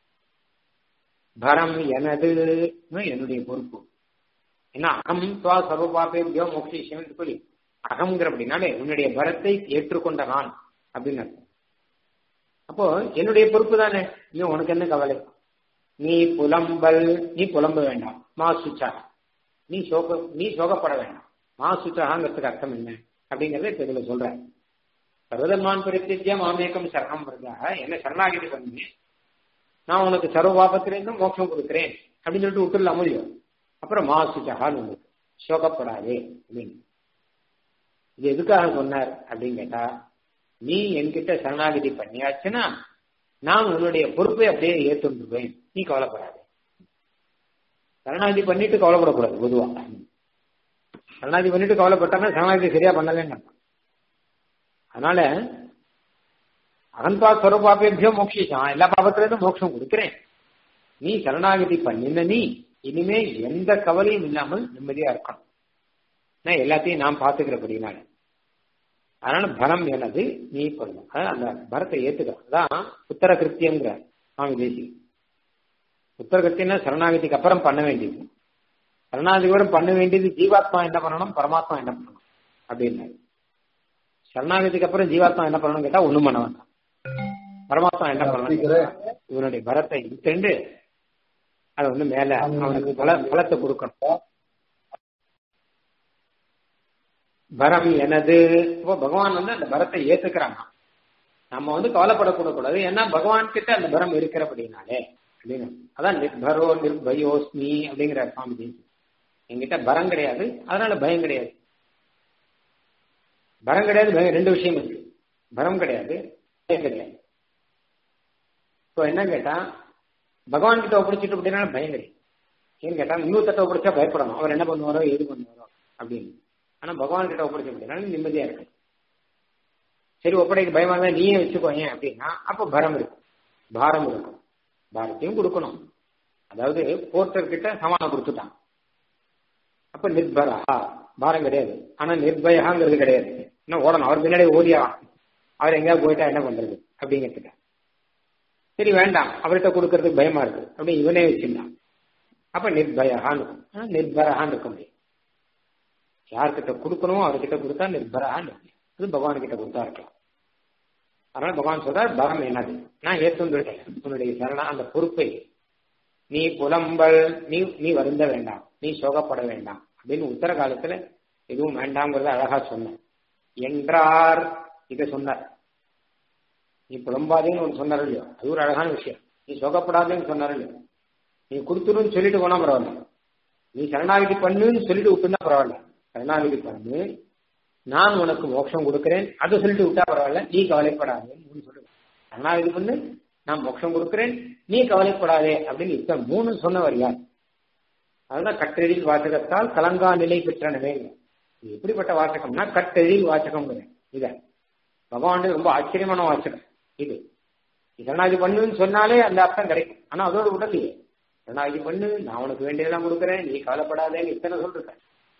பரம் எனது என்னுடைய பொறுப்பு ஏன்னா அகம் துவா சர்வ பாப்பேபியோ மோக்ஷிஷம் சொல்லி அகம்ங்கிற அப்படின்னாலே உன்னுடைய பரத்தை ஏற்றுக்கொண்ட நான் அப்படின்னு அர்த்தம் அப்போ என்னுடைய பொறுப்பு தானே இன்னும் உனக்கு என்ன கவலை நீ புலம்பல் நீ புலம்ப வேண்டாம் மா சுச்சா நீ சோக நீ சோகப்பட வேண்டாம் மா சுச்சாங்கிறதுக்கு அர்த்தம் என்ன அப்படிங்கறத இப்ப இதுல சொல்றேன் சர்வதர்மான் பரித்தியம் மாமேக்கம் சரணம் வருதாக என்ன சரணாகிதி பண்ணி நான் உனக்கு சர்வ பாபத்திலிருந்தும் மோட்சம் கொடுக்குறேன் அப்படின்னு சொல்லிட்டு விட்டுடலாம் முடியும் அப்புறம் மா சுச்சகான்னு உங்களுக்கு சோகப்படாதே அப்படின்னு இது எதுக்காக சொன்னார் அப்படின்னு கேட்டா நீ என்கிட்ட சரணாகிதி பண்ணியாச்சுன்னா நான் உன்னுடைய பொறுப்பை அப்படியே ஏற்றுருவேன் நீ கவலைப்படாதே சரணாகதி பண்ணிட்டு கவலைப்படக்கூடாது பொதுவா சரணாகதி பண்ணிட்டு கவலைப்பட்டாங்க சரணாகதி சரியா பண்ணலன்னு அதனால அகன்பா ஸ்வரூபாபேபியோ மோட்சிச்சான் எல்லா பாபத்திலிருந்து மோட்சம் கொடுக்கிறேன் நீ சரணாகதி பண்ணின நீ இனிமே எந்த கவலையும் இல்லாமல் நிம்மதியா இருக்கணும் நான் எல்லாத்தையும் நான் பாத்துக்கிறபடினால அதனால பரம் எனது நீ பண்ணணும் அதான் அந்த பரத்தை ஏத்துக்க அதான் உத்தர கிருத்தியங்கிற சுவாமி தேசி உத்தர கிருத்தியம்னா சரணாகதிக்கு அப்புறம் பண்ண வேண்டியது சரணாகதியோட பண்ண வேண்டியது ஜீவாத்மா என்ன பண்ணணும் பரமாத்மா என்ன பண்ணணும் அப்படின்னாரு சரணாகதிக்கு அப்புறம் ஜீவாத்மா என்ன பண்ணணும் கேட்டா ஒண்ணும் பண்ண வேண்டாம் பரமாத்மா என்ன பண்ணணும் இவனுடைய பரத்தை இட்டுண்டு அதை வந்து மேல அவனுக்கு பல பலத்தை கொடுக்கணும் பரம் எனது இப்போ பகவான் வந்து அந்த பரத்தை ஏத்துக்கிறாங்க நம்ம வந்து கவலைப்படக்கூடாது ஏன்னா பகவான் கிட்ட அந்த பரம் இருக்கிறபடினாலே அப்படின்னு அதான் நிர்பரோ நிர்பயோஸ்மி அப்படிங்கிற சுவாமி தேசி என்கிட்ட பரம் கிடையாது அதனால பயம் கிடையாது பரம் கிடையாது பயம் ரெண்டு விஷயம் இருக்கு பரம் கிடையாது பயம் கிடையாது இப்போ என்ன கேட்டா பகவான் கிட்ட ஒப்படைச்சிட்டு அப்படின்னா பயம் கிடையாது ஏன்னு கேட்டா இன்னொருத்தட்ட ஒப்படைச்சா பயப்படணும் அவர் என்ன பண்ணுவாரோ எது பண்ணுவாரோ அப்படின்னு ஆனா பகவான் கிட்ட ஒப்படைச்ச அப்படின்னா நிம்மதியா இருக்கு சரி ஒப்படைக்க பயமா இருந்தா நீயே வச்சுக்கோ ஏன் அப்படின்னா அப்ப பரம் இருக்கும் பாரம் இருக்கும் பாரத்தையும் கொடுக்கணும் அதாவது போர்ட்டர் கிட்ட சமானம் கொடுத்துட்டான் அப்ப நிர்பரா பாரம் கிடையாது ஆனா நிர்பயாங்கிறது கிடையாது என்ன ஓடணும் அவர் பின்னாடி ஓடியா அவர் எங்கேயாவது போயிட்டா என்ன பண்றது அப்படிங்கிறதுக்கு சரி வேண்டாம் அவர்கிட்ட கொடுக்கறதுக்கு பயமா இருக்கு அப்படி இவனே வச்சிருந்தான் அப்ப நிர்பயான்னு நிர்பரகான்னு இருக்க முடியும் யார்கிட்ட கொடுக்கணுமோ அவர்கிட்ட கொடுத்தா நிர்பரகான்னு அது பகவான் கிட்ட கொடுத்தா இருக்கலாம் அதனால பகவான் சொல்றார் பரம் என்னது நான் ஏற்றுந்துட்டேன் உன்னுடைய சரணா அந்த பொறுப்பை நீ புலம்பல் நீ நீ வருந்த வேண்டாம் நீ சோகப்பட வேண்டாம் அப்படின்னு உத்தர காலத்துல எதுவும் வேண்டாம்ங்கிறத அழகா சொன்ன என்றார் இதை சொன்னார் நீ புலம்பாதேன்னு ஒன்று சொன்னார் இல்லையோ அது ஒரு அழகான விஷயம் நீ சோகப்படாதேன்னு சொன்னார் இல்லையோ நீ கொடுத்துருன்னு சொல்லிட்டு போனா பரவாயில்ல நீ சரணாகதி பண்ணுன்னு சொல்லிட்டு விட்டுனா பரவாயில்ல சரணாகதி பண்ணு நான் உனக்கு மோட்சம் கொடுக்கிறேன் அதை சொல்லிட்டு விட்டா பரவாயில்ல நீ கவலைப்படாதேன்னு சொல்லுங்க சரணாகதி பண்ணு நான் மோட்சம் கொடுக்கிறேன் நீ கவலைப்படாதே அப்படின்னு இப்ப மூணு சொன்னவர் யார் அதுதான் கட்டெழில் வாசகத்தால் கலங்கா நிலை பெற்றனவே இது எப்படிப்பட்ட வாசகம்னா கட்டெழில் வாசகம் இத பகவான் ரொம்ப ஆச்சரியமான வாசகம் இது சரணாகதி பண்ணுன்னு சொன்னாலே அந்த அர்த்தம் கிடைக்கும் ஆனா அதோட உடலையே சரணாகதி பண்ணு நான் உனக்கு வேண்டியதெல்லாம் கொடுக்குறேன் நீ கவலைப்படாதேன்னு இத்தனை சொல்றேன்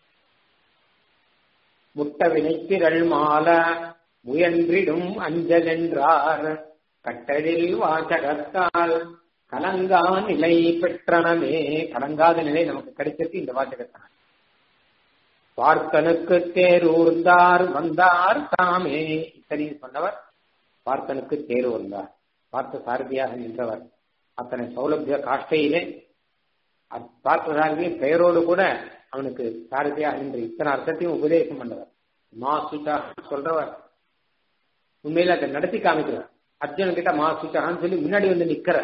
முட்ட வினைத்திரள் மால முயன்றிடும் அஞ்சல் என்றார் கட்டழில் வாசகத்தால் கலங்கா நிலை பெற்றனமே கலங்காத நிலை நமக்கு கிடைச்சது இந்த வாசகத்தான் பார்த்தனுக்கு தேரூர்ந்தார் வந்தார் தாமே இத்தனையும் சொன்னவர் பார்த்தனுக்கு தேர் வந்தார் பார்த்த சாரதியாக நின்றவர் அத்தனை சௌலபிய காஷ்டையிலே பார்த்த சாரதிய பெயரோடு கூட அவனுக்கு சாரதியாக நின்று இத்தனை அர்த்தத்தையும் உபதேசம் பண்ணவர் மா சீதா சொல்றவர் உண்மையில அதை நடத்தி காமிக்கிறார் அர்ஜுன் கிட்ட மா சீதான்னு சொல்லி முன்னாடி வந்து நிக்கிற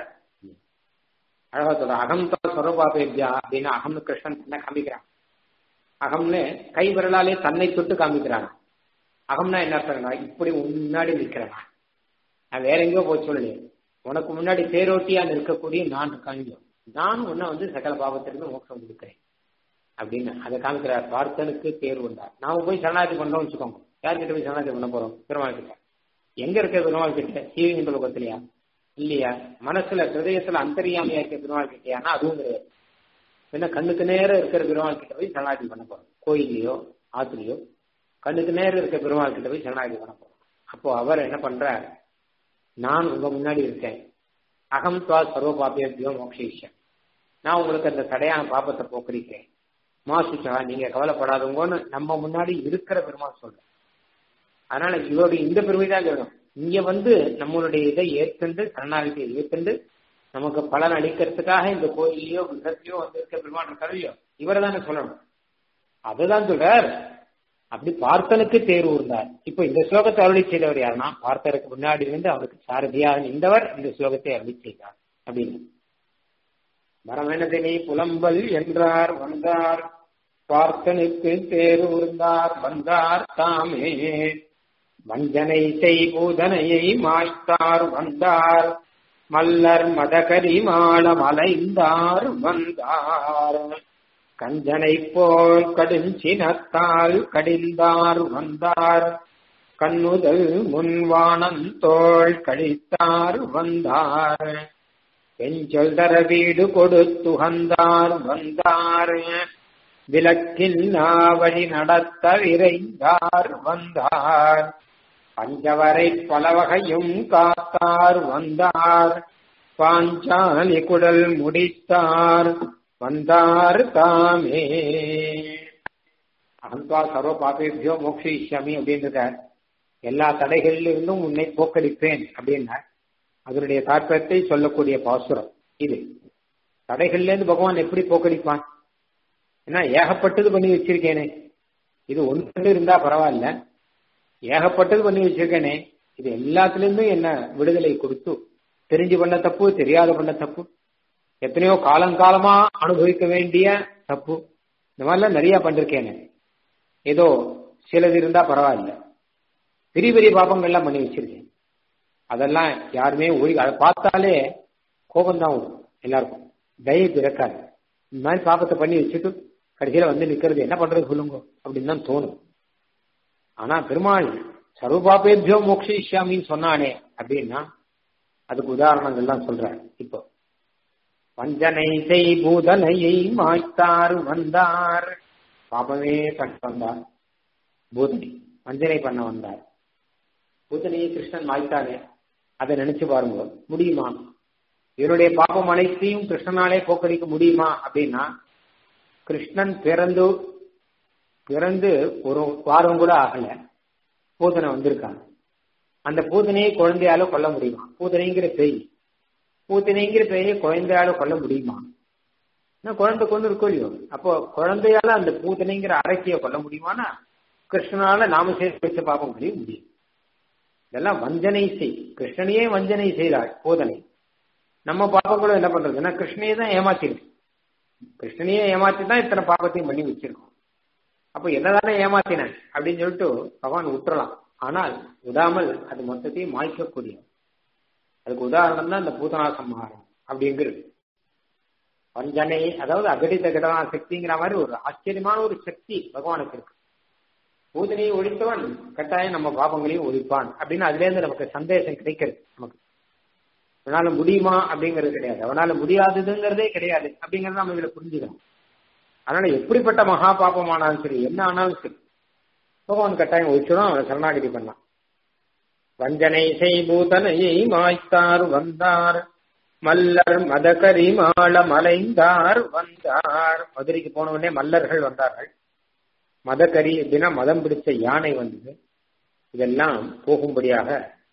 அழகா சொல்ற அகம் சொரபாபேபியா அப்படின்னு அகம்னு கிருஷ்ணன் என்ன காமிக்கிறான் அகம்னு கை விரலாலே தன்னை தொட்டு காமிக்கிறான் அகம்னா என்ன அர்த்தம்னா இப்படி முன்னாடி நிக்கிறேன் நான் வேற எங்கேயோ போய் சொல்லலையே உனக்கு முன்னாடி தேரோட்டியா நிற்கக்கூடிய நான் இருக்காங்க நான் உன்னை வந்து சகல பாவத்திலிருந்து மோட்சம் கொடுக்கிறேன் அப்படின்னு அதை காமிக்கிறார் பார்த்தனுக்கு தேர்வு உண்டார் நாம போய் சரணாதி பண்றோம்னு வச்சுக்கோங்க யார்கிட்ட போய் சரணாதி பண்ண போறோம் பெருமாள் கிட்ட எங்க இருக்க பெருமாள் கிட்ட சீவிங்க லோகத்திலையா இல்லையா மனசுல ஹிருதயத்துல அந்தரியாமையா இருக்க பெருமாள் கிட்டயானா அதுவும் கிடையாது என்ன கண்ணுக்கு நேரம் இருக்கிற பெருமாள் கிட்ட போய் சரணாதி பண்ண போறோம் கோயிலையோ ஆத்துலையோ கண்ணுக்கு நேரம் இருக்க பெருமாள் கிட்ட போய் சரணாதி பண்ண போறோம் அப்போ அவர் என்ன பண்றார் நான் உங்க முன்னாடி இருக்கேன் அகம் துவா சர்வ பாபியோ மோக்ஷிஷன் நான் உங்களுக்கு அந்த தடையான பாப்பத்தை போக்குறிக்கிறேன் மாசுச்சா நீங்க கவலைப்படாதவங்கன்னு நம்ம முன்னாடி இருக்கிற பெருமாள் சொல்றேன் அதனால இவருடைய இந்த பெருமை தான் வேணும் இங்க வந்து நம்மளுடைய இதை ஏற்கண்டு சரணாகதியை ஏற்கண்டு நமக்கு பலன் அளிக்கிறதுக்காக இந்த கோயிலையோ கிரகத்தையோ வந்து இருக்க பெருமாள் இருக்காரையோ இவரை தானே சொல்லணும் அதுதான் சொல்றார் அப்படி பார்த்தனுக்கு தேர்வு இருந்தார் இப்போ இந்த ஸ்லோகத்தை அருளி செய்தவர் யாருன்னா பார்த்தருக்கு முன்னாடி இருந்து அவருக்கு சாரதியாக நின்றவர் இந்த ஸ்லோகத்தை அருளி செய்தார் அப்படின்னு மரமெனதினை புலம்பல் என்றார் வந்தார் பார்த்தனுக்கு தேர்வு இருந்தார் வந்தார் தாமே வஞ்சனை செய் பூதனையை மாய்த்தார் வந்தார் மல்லர் மதகரி மாலம் அலைந்தார் வந்தார் கஞ்சனை போல் கடுஞ்சினத்தால் கடிந்தார் வந்தார் கண்ணுதல் முன்வானம் தோள் கழித்தார் வந்தார் பெஞ்சொல் தர வீடு கொடுத்துகந்தார் வந்தார் விளக்கில் நாவழி நடத்த விரைந்தார் வந்தார் பஞ்சவரை பலவகையும் காத்தார் வந்தார் பாஞ்சாலி குடல் முடித்தார் வந்தார் தாமே அகந்தா சர்வ பாபேபியோ மோக்ஷிஷ்யாமி அப்படின்னு இருக்கார் எல்லா தடைகளில் இருந்தும் உன்னை போக்கடிப்பேன் அப்படின்னார் அதனுடைய தாற்பயத்தை சொல்லக்கூடிய பாசுரம் இது தடைகள்ல இருந்து பகவான் எப்படி போக்கடிப்பான் ஏன்னா ஏகப்பட்டது பண்ணி வச்சிருக்கேனே இது ஒன்று இருந்தா பரவாயில்ல ஏகப்பட்டது பண்ணி வச்சிருக்கேனே இது எல்லாத்துல இருந்தும் என்ன விடுதலை கொடுத்து தெரிஞ்சு பண்ண தப்பு தெரியாத பண்ண தப்பு எத்தனையோ காலங்காலமா அனுபவிக்க வேண்டிய தப்பு இந்த மாதிரிலாம் நிறைய பண்ணிருக்கேனே ஏதோ சிலது இருந்தா பரவாயில்ல பெரிய பெரிய பாப்பங்கள்லாம் பண்ணி வச்சிருக்கேன் அதெல்லாம் யாருமே ஒழி அதை பார்த்தாலே கோபம் தான் வரும் எல்லாருக்கும் தயை பிறக்காது இந்த மாதிரி பாப்பத்தை பண்ணி வச்சுட்டு கடைசியில வந்து நிக்கிறது என்ன பண்றது சொல்லுங்க அப்படின்னு தான் தோணும் ஆனா பெருமாள் சர்வபாபேபியோ மோக்ஷிஷ்யாமின்னு சொன்னானே அப்படின்னா அதுக்கு உதாரணங்கள்லாம் சொல்றாரு இப்போ வஞ்சனை செய் பூதனையை மாய்த்தார் வந்தார் பாபமே பண்ண வந்தார் பூதனை வஞ்சனை பண்ண வந்தார் பூதனையை கிருஷ்ணன் மாய்த்தானே அதை நினைச்சு பாருங்க முடியுமா இவருடைய பாபம் அனைத்தையும் கிருஷ்ணனாலே போக்கடிக்க முடியுமா அப்படின்னா கிருஷ்ணன் பிறந்து பிறந்து ஒரு வாரம் கூட ஆகல பூதனை வந்திருக்காங்க அந்த பூதனையை குழந்தையால கொல்ல முடியுமா பூதனைங்கிற பேய் பூத்தனைங்கிற பெயரை குழந்தையால கொல்ல முடியுமா குழந்தை கொண்டு இருக்கோ இல்லையோ அப்போ குழந்தையால அந்த பூத்தனைங்கிற அரக்கிய கொல்ல முடியுமானா கிருஷ்ணனால நாம சேர்த்து வச்ச பாப்பம் முடிய முடியும் இதெல்லாம் வஞ்சனை செய் கிருஷ்ணனையே வஞ்சனை செய்தாள் பூதனை நம்ம பாப்பங்களும் என்ன பண்றதுன்னா கிருஷ்ணனையே தான் ஏமாத்திருக்கு கிருஷ்ணனையே ஏமாத்தி தான் இத்தனை பாப்பத்தையும் பண்ணி வச்சிருக்கோம் அப்போ என்னதானே ஏமாத்தினேன் அப்படின்னு சொல்லிட்டு பகவான் விட்டுறலாம் ஆனால் விடாமல் அது மொத்தத்தையும் மாய்க்கக்கூடிய அதுக்கு உதாரணம் தான் இந்த பூதனா சம்ஹாரம் அப்படிங்கிறது வஞ்சனை அதாவது அகடித கடனா சக்திங்கிற மாதிரி ஒரு ஆச்சரியமான ஒரு சக்தி பகவானுக்கு இருக்கு பூதனையை ஒழித்தவன் கட்டாயம் நம்ம பாபங்களையும் ஒழிப்பான் அப்படின்னு அதுல இருந்து நமக்கு சந்தேசம் கிடைக்கிறது நமக்கு அவனால முடியுமா அப்படிங்கிறது கிடையாது அவனால முடியாததுங்கிறதே கிடையாது அப்படிங்கறத நம்ம இதுல புரிஞ்சுக்கணும் அதனால எப்படிப்பட்ட மகா பாபமானாலும் சரி என்ன ஆனாலும் சரி பகவான் கட்டாயம் ஒழிச்சிடும் அவனை சரணாகிதி பண்ணான் வஞ்சனை செய்பூதனையை மாய்த்தார் வந்தார் மல்லர் மதகரி மாள மலைந்தார் வந்தார் மதுரைக்கு போன உடனே மல்லர்கள் வந்தார்கள் மதக்கரி அப்படின்னா மதம் பிடிச்ச யானை வந்தது இதெல்லாம் போகும்படியாக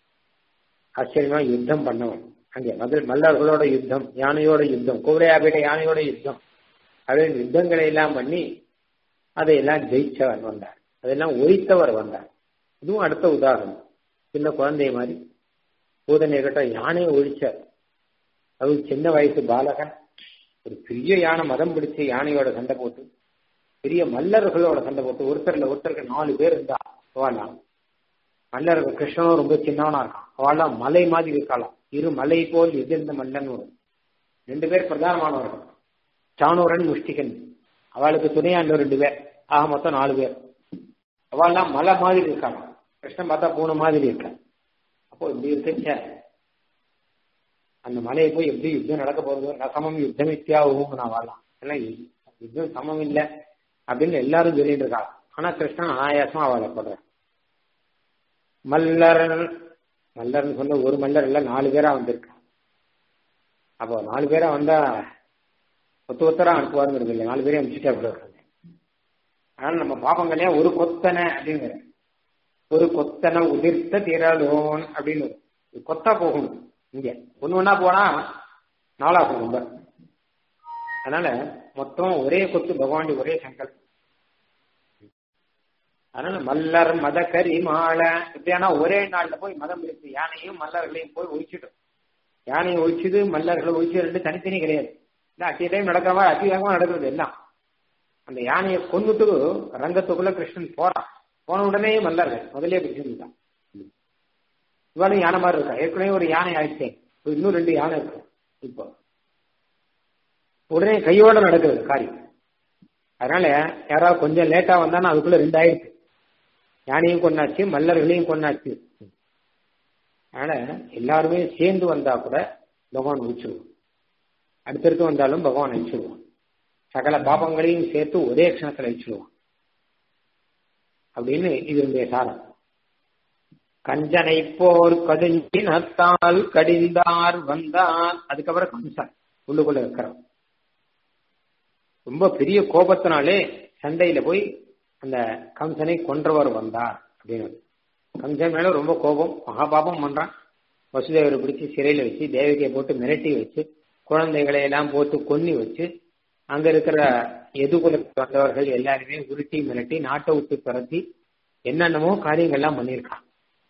ஆச்சரியமா யுத்தம் பண்ணவன் அங்கே மதுரை மல்லர்களோட யுத்தம் யானையோட யுத்தம் கோவரையாபேட்டை யானையோட யுத்தம் அப்படின்னு யுத்தங்களை எல்லாம் பண்ணி அதையெல்லாம் ஜெயிச்சவர் வந்தார் அதெல்லாம் ஒழித்தவர் வந்தார் இதுவும் அடுத்த உதாரணம் சின்ன குழந்தைய மாதிரி பூதனை கிட்ட யானையை ஒழிச்சார் அது சின்ன வயசு பாலகன் ஒரு பெரிய யானை மதம் பிடிச்சு யானையோட சண்டை போட்டு பெரிய மல்லர்களோட சண்டை போட்டு ஒருத்தர்ல ஒருத்தருக்கு நாலு பேர் இருந்தா அவெல்லாம் மல்லர்கள் கிருஷ்ணனும் ரொம்ப சின்னவனா இருக்கான் அவெல்லாம் மலை மாதிரி இருக்கலாம் இரு மலை போல் எதிர்ந்த மல்லன் வரும் ரெண்டு பேர் பிரதானமானவர்கள் சாணூரன் முஷ்டிகன் அவளுக்கு துணையா இன்னும் ரெண்டு பேர் ஆக மொத்தம் நாலு பேர் அவெல்லாம் மலை மாதிரி இருக்காங்க கிருஷ்ணன் பார்த்தா பூனை மாதிரி இருக்கான் அப்போ இப்படி இருக்கச்ச அந்த மலையை போய் எப்படி யுத்தம் நடக்க போறதோ நசமம் யுத்தம் இத்தியாவும் நான் வாழலாம் எல்லாம் யுத்தம் சமம் இல்லை அப்படின்னு எல்லாரும் சொல்லிட்டு இருக்காங்க ஆனா கிருஷ்ணன் அனாயாசமா வாழப்படுறான் மல்லர் மல்லர்னு சொன்ன ஒரு மல்லர் இல்ல நாலு பேரா வந்திருக்கான் அப்போ நாலு பேரா வந்தா ஒத்து ஒத்தரா அனுப்புவாருங்கிறது இல்லை நாலு பேரையும் அனுப்பிச்சுட்டே அப்படி அதனால நம்ம பாப்பங்களையா ஒரு கொத்தனை அப்படிங்கிற ஒரு கொத்தனை உதிர்த்த திரளோன் அப்படின்னு கொத்தா போகணும் இங்க ஒண்ணு ஒன்னா போனா நாளாகும் ரொம்ப அதனால மொத்தம் ஒரே கொத்து பகவான் ஒரே சங்கல்பம் அதனால மல்லர் மத கரி மாலை இப்படியானா ஒரே நாள்ல போய் மதம் இருக்கு யானையும் மல்லர்களையும் போய் ஒழிச்சிட்டோம் யானையை ஒழிச்சது மல்லர்களை ஒழிச்சு ரெண்டு தனித்தனி கிடையாது இல்ல அட்டி டைம் நடக்கிறவா அதி வேகமா நடக்கிறது எல்லாம் அந்த யானையை கொண்டுட்டு ரங்கத்துக்குள்ள கிருஷ்ணன் போறான் போன உடனே மல்லர்கள் முதலே பிடிச்சிருந்தான் இவளும் யானை மாதிரி இருக்கா ஏற்கனவே ஒரு யானை ஆயிடுச்சேன் இன்னும் ரெண்டு யானை இருக்கு இப்போ உடனே கையோட நடக்கிறது காரியம் அதனால யாராவது கொஞ்சம் லேட்டா வந்தாலும் அதுக்குள்ள ரெண்டு ஆயிடுச்சு யானையும் கொண்டாச்சு மல்லர்களையும் கொண்டாச்சு அதனால எல்லாருமே சேர்ந்து வந்தா கூட பகவான் உச்சிருவோம் அடுத்தடுத்து வந்தாலும் பகவான் அழிச்சிருவான் சகல பாபங்களையும் சேர்த்து ஒரே க்ஷணத்தில் அழிச்சிருவான் அப்படின்னு இதனுடைய சாரம் கஞ்சனை போர் கடுஞ்சினத்தால் கடிந்தார் வந்தார் அதுக்கப்புறம் கம்சன் உள்ளுக்குள்ள இருக்கிறான் ரொம்ப பெரிய கோபத்தினாலே சண்டையில போய் அந்த கம்சனை கொன்றவர் வந்தார் அப்படின்னு கம்சன் மேல ரொம்ப கோபம் மகாபாபம் பண்றான் வசுதேவரை பிடிச்சி சிறையில வச்சு தேவகியை போட்டு மிரட்டி வச்சு குழந்தைகளை எல்லாம் போட்டு கொன்னி வச்சு அங்க இருக்கிற எதுகுலத்து வந்தவர்கள் எல்லாருமே உருட்டி மிரட்டி நாட்டை விட்டு துரத்தி என்னென்னமோ காரியங்கள்லாம் பண்ணியிருக்கான்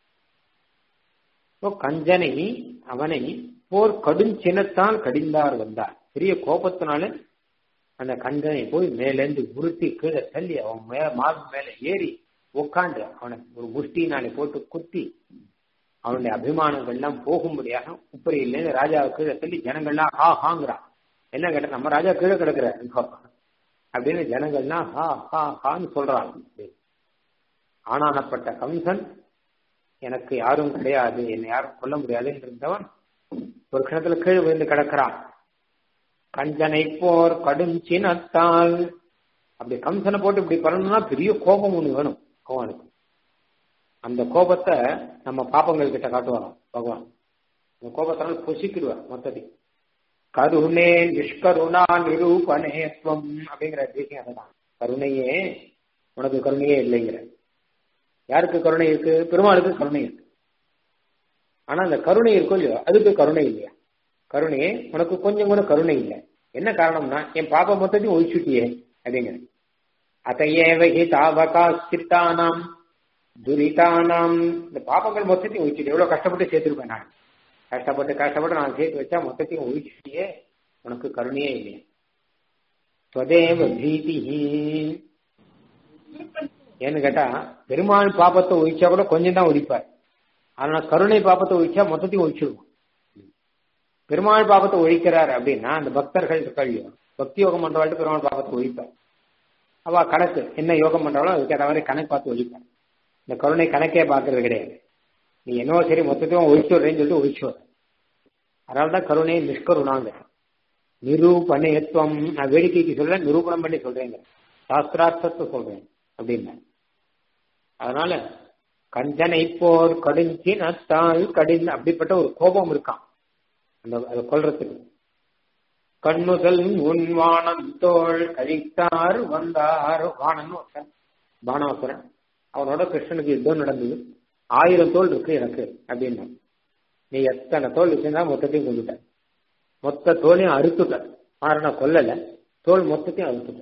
கஞ்சனை அவனை போர் கடும் சின்னத்தால் கடிந்தார் வந்தார் பெரிய கோபத்தினால அந்த கஞ்சனை போய் மேலேந்து உருட்டி கீழே தள்ளி அவன் மேல மார்பு மேல ஏறி உட்காந்து அவனை ஒரு முஷ்டினாலே போட்டு குத்தி அவனுடைய அபிமானங்கள்லாம் போகும்படியாக உப்பரியிலேருந்து ராஜாவை கீழே தள்ளி ஜனங்கள்லாம் ஹா ஹாங்கிறான் என்ன கேட்ட நம்ம ராஜா கீழே கிடக்குற அப்படின்னு ஜனங்கள்லாம் ஹா ஹா ஹான்னு சொல்றாங்க ஆனானப்பட்ட கம்சன் எனக்கு யாரும் கிடையாது என்னை யாரும் கொல்ல முடியாதுன்னு இருந்தவன் ஒரு கணத்துல கீழே விழுந்து கிடக்கிறான் கஞ்சனை போர் கடும் சினத்தால் அப்படி கம்சனை போட்டு இப்படி பண்ணணும்னா பெரிய கோபம் ஒண்ணு வேணும் பகவானுக்கு அந்த கோபத்தை நம்ம பாப்பங்கள் கிட்ட காட்டுவாராம் பகவான் அந்த கோபத்தினால பொசிக்கிடுவார் மொத்தத்தையும் கருணே நிஷ்கருணா நிரூபணேத்வம் அப்படிங்கிற தேசியம் அதுதான் கருணையே உனக்கு கருணையே இல்லைங்கிற யாருக்கு கருணை இருக்கு பெருமாளுக்கு கருணை இருக்கு ஆனா அந்த கருணை இருக்கோ இல்லையோ அதுக்கு கருணை இல்லையா கருணையே உனக்கு கொஞ்சம் கூட கருணை இல்லை என்ன காரணம்னா என் பாப்பா மொத்தத்தையும் ஒழிச்சுட்டியே அப்படிங்கிற அதையேவகி தாவகா சித்தானாம் துரிதானாம் இந்த பாப்பங்கள் மொத்தத்தையும் ஒழிச்சுட்டு எவ்வளவு கஷ்டப்பட்டு சேர்த்திருப்பேன் நான் கஷ்டப்பட்டு கஷ்டப்பட்டு நான் சேர்த்து வச்சா மொத்தத்தையும் ஒழிச்சுட்டியே உனக்கு கருணையே இல்லையா ஸ்வதேவ பீதி ஏன்னு கேட்டா பெருமாள் பாப்பத்தை ஒழிச்சா கூட கொஞ்சம் தான் ஒழிப்பார் ஆனா கருணை பாப்பத்தை ஒழிச்சா மொத்தத்தையும் ஒழிச்சிருவோம் பெருமாள் பாப்பத்தை ஒழிக்கிறார் அப்படின்னா அந்த பக்தர்கள் கழியோ பக்தி யோகம் பண்றவாழ்ட்டு பெருமாள் பாப்பத்தை ஒழிப்பார் அவ கணக்கு என்ன யோகம் பண்றாலும் அதுக்கு ஏற்ற மாதிரி கணக்கு பார்த்து ஒழிப்பார் இந்த கருணை கணக்கே பார்க்கறது கிடையாது நீ என்னவோ சரி மொத்தத்தையும் ஒழிச்சு விடுறேன்னு சொல்லிட்டு ஒழிச்சு வர அதனாலதான் கருணையை நிஷ்கருணாங்க நிரூபணத்துவம் நான் வேடிக்கைக்கு சொல்றேன் நிரூபணம் பண்ணி சொல்றேங்க சாஸ்திரார்த்தத்தை சொல்றேன் அப்படின்னு அதனால கஞ்சனை போர் கடுஞ்சினத்தால் கடின் அப்படிப்பட்ட ஒரு கோபம் இருக்கான் அந்த அதை கொல்றதுக்கு கண்ணுதல் உன் வானம் தோல் கழித்தார் வந்தார் வானன் ஒருத்தன் பானாசுரன் அவனோட கிருஷ்ணனுக்கு யுத்தம் நடந்தது ஆயிரம் தோல் இருக்கு எனக்கு அப்படின்னு நீ எத்தனை தோல் வச்சிருந்தா மொத்தத்தையும் கொண்டுட்ட மொத்த தோலையும் அறுத்துட்ட ஆனா கொல்லல தோல் மொத்தத்தையும் அறுத்துட்ட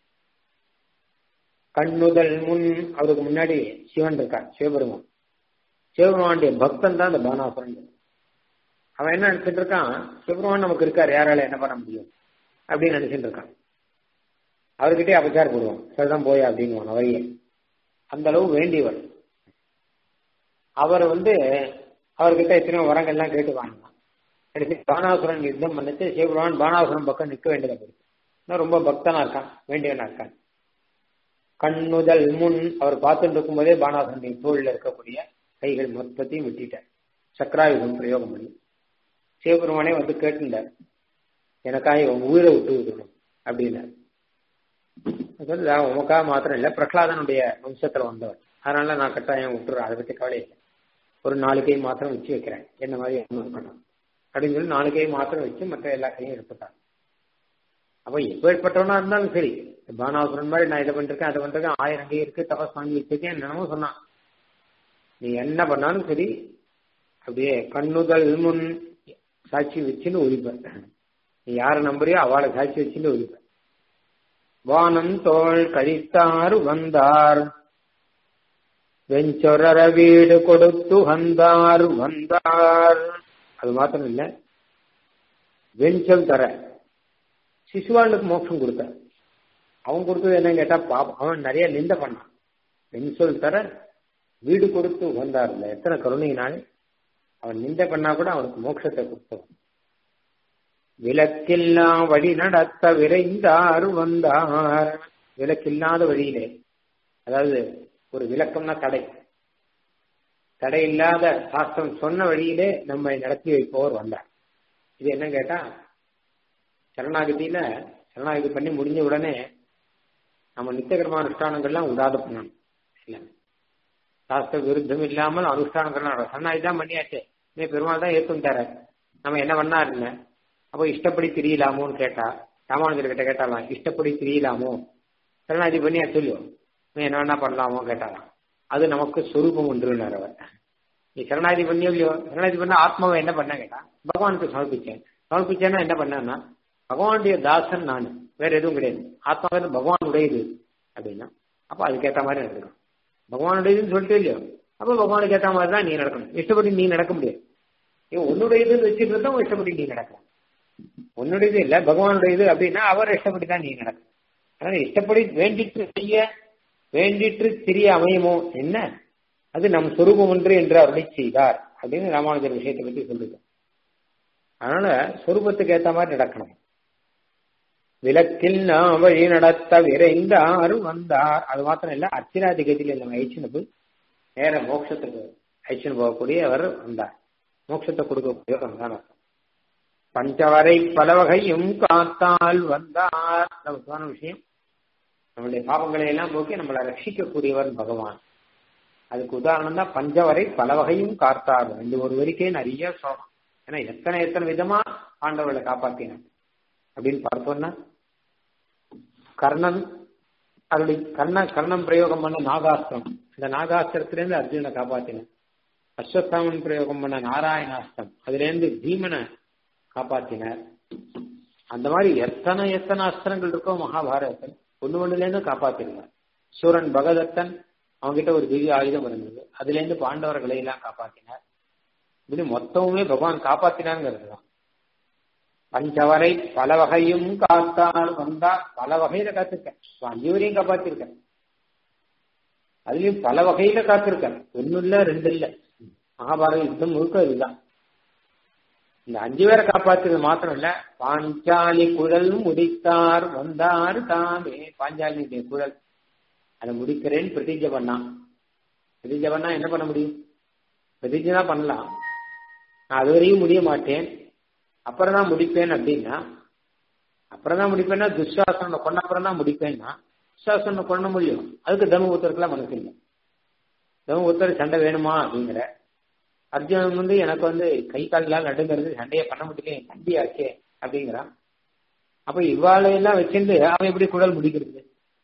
கண்ணுதல் முன் அவருக்கு முன்னாடி சிவன் இருக்கான் சிவபெருமான் சிவபெருமானுடைய பக்தன் தான் அந்த பானாசுரன் அவன் என்ன நினைச்சிட்டு இருக்கான் சிவபெருமான் நமக்கு இருக்காரு யாரால என்ன பண்ண முடியும் அப்படின்னு நினைச்சிட்டு இருக்கான் அவர்கிட்டே அபச்சாரம் போடுவான் சரிதான் போயா அப்படின்னு அவரையே அந்த அளவு வேண்டியவர் அவர் வந்து அவர்கிட்ட எத்தனையோ வரங்கள்லாம் கேட்டு வாங்கினான் கடைசி பானாசுரன் யுத்தம் பண்ணிட்டு சிவபெருமான் பானாசுரன் பக்கம் நிற்க வேண்டியதா போயிருக்கு ரொம்ப பக்தனா இருக்கான் வேண்டியவனா இருக்கான் கண்ணுதல் முன் அவர் பார்த்துட்டு இருக்கும்போதே பானாசுரனின் தோளில் இருக்கக்கூடிய கைகள் மொத்தத்தையும் விட்டுட்டார் சக்கராயுதம் பிரயோகம் பண்ணி சிவபெருமானே வந்து கேட்டுட்டார் எனக்காக உன் உயிரை விட்டு விடணும் அப்படின்னார் உமக்காக மாத்திரம் இல்ல பிரகலாதனுடைய வம்சத்துல வந்தவர் அதனால நான் கட்டாயம் விட்டுறேன் அதை பத்தி கவலை இல்லை ஒரு நாலு கை மாத்திரம் வச்சு வைக்கிறேன் என்ன மாதிரி இருக்கட்டும் அப்படின்னு சொல்லி நாலு கை மாத்திரம் வச்சு மற்ற எல்லா கையும் எடுத்துட்டான் அப்ப எப்பேற்பட்டவனா இருந்தாலும் சரி பானாசுரன் மாதிரி நான் இதை பண்ணிருக்கேன் அதை பண்ணிருக்கேன் ஆயிரம் கை இருக்கு தபஸ் வாங்கி வச்சிருக்கேன் என்னமோ சொன்னான் நீ என்ன பண்ணாலும் சரி அப்படியே கண்ணுதல் முன் சாட்சி வச்சுன்னு ஒழிப்பேன் நீ யாரை நம்புறியோ அவளை சாட்சி வச்சுன்னு ஒழிப்பேன் வானம் தோல் கழித்தார் வந்தார் வெஞ்சொரர வீடு கொடுத்து வந்தார் வந்தார் அது மாத்திரம் இல்ல வெஞ்சல் தர சிசுவாளுக்கு மோட்சம் கொடுத்த அவன் கொடுத்தது என்னன்னு கேட்டா பாப்பம் அவன் நிறைய நிந்த பண்ணான் வெஞ்சொல் தர வீடு கொடுத்து வந்தார் எத்தனை கருணையினாலே அவன் நிந்த பண்ணா கூட அவனுக்கு மோட்சத்தை கொடுத்தவன் விளக்கில்லா வழி நடத்த விரைந்தார் வந்தார் விளக்கில்லாத வழியிலே அதாவது ஒரு விளக்கம்னா தடை தடை இல்லாத சாஸ்திரம் சொன்ன வழியிலே நம்மை நடத்தி வைப்பவர் வந்தார் இது என்ன கேட்டா சரணாகதியில சரணாகதி பண்ணி முடிஞ்ச உடனே நம்ம நித்தியகரமான அனுஷ்டானங்கள்லாம் உதாத பண்ணணும் இல்ல சாஸ்திர விருத்தம் இல்லாமல் அனுஷ்டானங்கள்லாம் சரணாகதி தான் பண்ணியாச்சே நீ பெருமாள் தான் ஏற்றுட்டார நம்ம என்ன பண்ணா இருந்த அப்போ இஷ்டப்படி திரியலாமோன்னு கேட்டா ராமானுஜர் கிட்ட கேட்டாலாம் இஷ்டப்படி திரியலாமோ சரணாகதி பண்ணியா சொல்லுவோம் நீ என்ன வேணா பண்ணலாமோ கேட்டாலாம் அது நமக்கு சொரூபம் ஒன்றுனார் அவர் நீ சரணாகதி பண்ணியோ இல்லையோ சரணாகதி பண்ண ஆத்மாவை என்ன பண்ண கேட்டா பகவானுக்கு சமர்ப்பிச்சேன் சமர்ப்பிச்சேன்னா என்ன பண்ணேன்னா பகவானுடைய தாசன் நான் வேற எதுவும் கிடையாது ஆத்மாவது பகவானுடையது அப்படின்னா அப்போ அதுக்கேற்ற மாதிரி நடக்கணும் பகவானுடையதுன்னு சொல்லிட்டு இல்லையோ அப்போ பகவானுக்கு ஏற்ற மாதிரி தான் நீ நடக்கணும் இஷ்டப்படி நீ நடக்க முடியாது ஏன் உன்னுடையதுன்னு வச்சுட்டு இருந்தா உன் இஷ்டப்படி நீ நடக்கலாம் உன்னுடையது இல்ல பகவானுடையது அப்படின்னா அவர் இஷ்டப்படி தான் நீ நடக்கும் அதனால இஷ்டப்படி வேண்டிட்டு செய்ய வேண்டிட்டு திரிய அமையுமோ என்ன அது நம் சொரூபம் ஒன்று என்று அருளை செய்தார் அப்படின்னு ராமானுஜர் விஷயத்தை பத்தி சொல்லுது அதனால சொரூபத்துக்கு ஏத்த மாதிரி நடக்கணும் விளக்கில் நாம் வழி நடத்த விரைந்தார் வந்தார் அது மாத்திரம் இல்ல அர்ச்சனாதிகத்தில் நம்ம ஐச்சனு போய் நேர மோட்சத்துக்கு ஐச்சனு போகக்கூடிய அவர் வந்தார் மோட்சத்தை கொடுக்கக்கூடிய வந்தார் பஞ்சவரை பல வகையும் காத்தால் வந்தார் நமக்கான விஷயம் நம்மளுடைய பாவங்களை எல்லாம் போக்கி நம்மளை ரட்சிக்கக்கூடியவர் பகவான் அதுக்கு உதாரணம் தான் பஞ்சவரை பல வகையும் காத்தார் இந்த ஒரு வரிக்கே நிறைய சொல்லலாம் ஏன்னா எத்தனை எத்தனை விதமா ஆண்டவர்களை காப்பாத்தினார் அப்படின்னு பார்த்தோம்னா கர்ணன் அவருடைய கர்ண கர்ணம் பிரயோகம் பண்ண நாகாஸ்திரம் இந்த நாகாஸ்திரத்திலேருந்து அர்ஜுனனை காப்பாத்தினார் அஸ்வத்தாமன் பிரயோகம் பண்ண நாராயணாஸ்திரம் அதுல இருந்து பீமனை காப்பாத்தினார் அந்த மாதிரி எத்தனை எத்தனை அஸ்திரங்கள் இருக்கோ மகாபாரதத்தில் ஒண்ணு ஒண்ணுல இருந்து காப்பாத்திருக்கார் சூரன் பகதத்தன் அவங்ககிட்ட ஒரு திவ்ய ஆயுதம் இருந்தது அதுல இருந்து பாண்டவர்களை எல்லாம் காப்பாத்தினார் இப்படி மொத்தமுமே பகவான் காப்பாத்தினாங்கிறது தான் பஞ்சவரை பல வகையும் காத்தால் வந்தா பல வகையில காத்திருக்க அஞ்சு வரையும் காப்பாத்திருக்க அதுலயும் பல வகையில காத்திருக்க ஒன்னு இல்ல ரெண்டு இல்ல மகாபாரத யுத்தம் முழுக்க இதுதான் இந்த அஞ்சு பேரை காப்பாத்துறது மாத்திரம் இல்ல பாஞ்சாலி குழல் முடித்தார் வந்தார் தாமே பாஞ்சாலியுடைய குழல் அதை முடிக்கிறேன்னு பிரதிஜை பண்ணான் பிரதிஜை பண்ணா என்ன பண்ண முடியும் பிரதிஜை தான் பண்ணலாம் நான் அது வரையும் முடிய மாட்டேன் அப்புறம் தான் முடிப்பேன் அப்படின்னா அப்புறம் தான் முடிப்பேன்னா துஷாசனை கொண்ட அப்புறம் தான் முடிப்பேன்னா துஷாசனை கொண்ட முடியும் அதுக்கு தர்மபுத்தருக்குலாம் மனசு இல்லை தர்மபுத்தர் சண்டை வேணுமா அப்படிங்கிற அர்ஜுனன் வந்து எனக்கு வந்து கை கால்லாம் நடுங்கிறது சண்டையை பண்ண முடியல என் தம்பி ஆச்சே அப்படிங்கிறான் அப்ப இவ்வாளையெல்லாம் வச்சிருந்து அவன் எப்படி குடல் முடிக்கிறது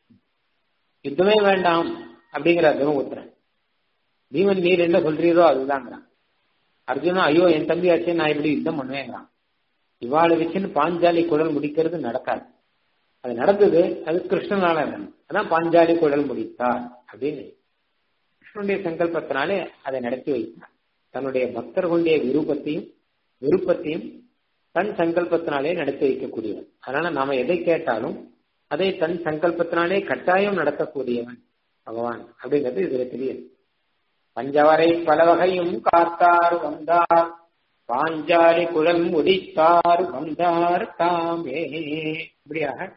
யுத்தமே வேண்டாம் அப்படிங்கிற தர்மபுத்திரன் பீமன் நீர் என்ன சொல்றீரோ அதுதாங்கிறான் அர்ஜுனா ஐயோ என் தம்பி ஆச்சே நான் எப்படி யுத்தம் பண்ணுவேங்கிறான் இவாளை வச்சுன்னு பாஞ்சாலி குடல் முடிக்கிறது நடக்காது அது நடந்தது அது கிருஷ்ணனால அதான் பாஞ்சாலி குடல் முடித்தார் அப்படின்னு கிருஷ்ணனுடைய சங்கல்பத்தினாலே அதை நடத்தி வைத்தார் தன்னுடைய பக்தர்களுடைய விருப்பத்தையும் விருப்பத்தையும் தன் சங்கல்பத்தினாலே நடத்தி வைக்கக்கூடியவன் அதனால நாம எதை கேட்டாலும் அதை தன் சங்கல்பத்தினாலே கட்டாயம் நடத்தக்கூடியவன் பகவான் அப்படிங்கிறது இதுல தெரியுது பஞ்சவரை பல வகையும் காத்தார் வந்தார் பாஞ்சாலி குழல் முடித்தார் வந்தார் தாமே இப்படியாக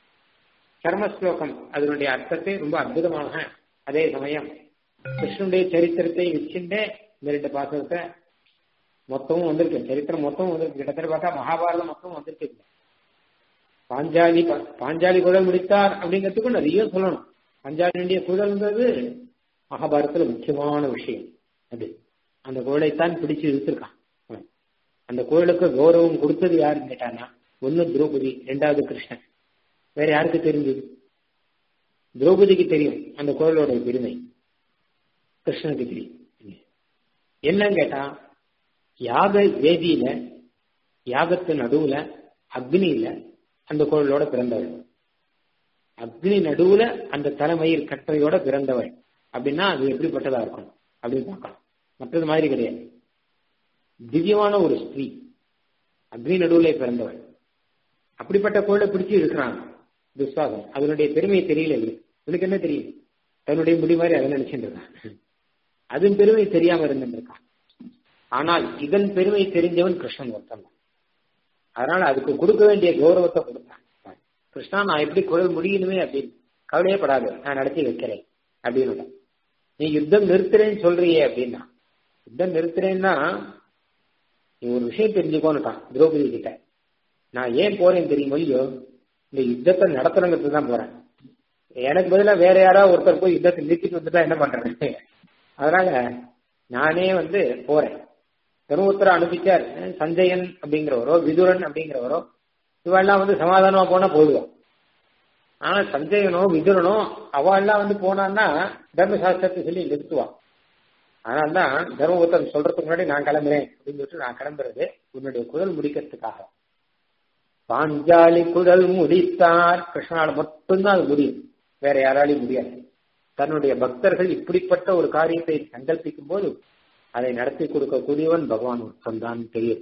சர்மஸ்லோகம் அதனுடைய அர்த்தத்தை ரொம்ப அற்புதமாக அதே சமயம் கிருஷ்ணனுடைய சரித்திரத்தை வச்சுட்டே இந்த ரெண்டு பாசகத்தை மொத்தமும் வந்திருக்கு சரித்திரம் மொத்தமும் வந்திருக்கு கிட்டத்தட்ட பார்த்தா மகாபாரதம் மொத்தம் வந்திருக்கு பாஞ்சாலி பாஞ்சாலி குழல் முடித்தார் அப்படிங்கிறதுக்கும் நிறைய சொல்லணும் பாஞ்சாலியுடைய குழல்ன்றது மகாபாரதத்துல முக்கியமான விஷயம் அது அந்த குழலைத்தான் பிடிச்சு இழுத்திருக்கான் அந்த கோயிலுக்கு கௌரவம் கொடுத்தது யாருன்னு கேட்டானா ஒன்னு திரௌபதி ரெண்டாவது கிருஷ்ணன் வேற யாருக்கு தெரிஞ்சது திரௌபதிக்கு தெரியும் அந்த கோயிலோட பெருமை கிருஷ்ணனுக்கு தெரியும் என்னன்னு கேட்டா யாக வேதியில யாகத்து நடுவுல அக்னியில அந்த கோயிலோட பிறந்தவள் அக்னி நடுவுல அந்த தலைமயிர் கற்றையோட பிறந்தவள் அப்படின்னா அது எப்படிப்பட்டதா இருக்கும் அப்படின்னு பார்க்கலாம் மற்றது மாதிரி கிடையாது திவ்யமான ஒரு ஸ்திரீ அக்னி நடுவுல பிறந்தவள் அப்படிப்பட்ட கோயிலை பிடிச்சு இருக்கிறாங்க துஸ்வாசம் அதனுடைய பெருமை தெரியல இவருக்கு இவனுக்கு என்ன தெரியும் தன்னுடைய முடி மாதிரி அதை நினைச்சுட்டு இருக்கான் அதுவும் பெருமை தெரியாம இருந்துருக்கான் ஆனால் இதன் பெருமை தெரிஞ்சவன் கிருஷ்ணன் ஒருத்தன் தான் அதனால அதுக்கு கொடுக்க வேண்டிய கௌரவத்தை கொடுத்தான் கிருஷ்ணா நான் எப்படி குரல் முடியணுமே அப்படின்னு கவலையே படாது நான் நடத்தி வைக்கிறேன் அப்படின்னு நீ யுத்தம் நிறுத்துறேன்னு சொல்றியே அப்படின்னா யுத்தம் நிறுத்துறேன்னா நீ ஒரு விஷயம் தெரிஞ்சுக்கோன்னுட்டான் திரௌபதி கிட்ட நான் ஏன் போறேன் தெரியுமோ இல்லையோ இந்த யுத்தத்தை நடத்துறங்கிறது தான் போறேன் எனக்கு பதிலாக வேற யாராவது ஒருத்தர் போய் யுத்தத்தை நிறுத்திட்டு வந்துட்டா என்ன பண்றது அதனால நானே வந்து போறேன் தருமபுத்திர அனுப்பிச்சார் சஞ்சயன் அப்படிங்கிறவரோ விதுரன் அப்படிங்கிறவரோ இவெல்லாம் வந்து சமாதானமா போனா போயிடுவோம் ஆனா சஞ்சயனோ விதுரனோ அவெல்லாம் வந்து போனான்னா தர்மசாஸ்திரத்தை சொல்லி நிறுத்துவான் அதனால்தான் தர்மபுத்திரன் சொல்றதுக்கு முன்னாடி நான் கிளம்புறேன் அப்படின்னு சொல்லிட்டு நான் கிளம்புறது உன்னுடைய குரல் முடிக்கிறதுக்காக பாஞ்சாலி குரல் முடித்தார் கிருஷ்ணால மட்டும்தான் அது முடியும் வேற யாராலையும் முடியாது தன்னுடைய பக்தர்கள் இப்படிப்பட்ட ஒரு காரியத்தை சங்கல்பிக்கும் போது அதை நடத்தி கொடுக்கக்கூடியவன் பகவான் ஒருத்தன் தெரியும்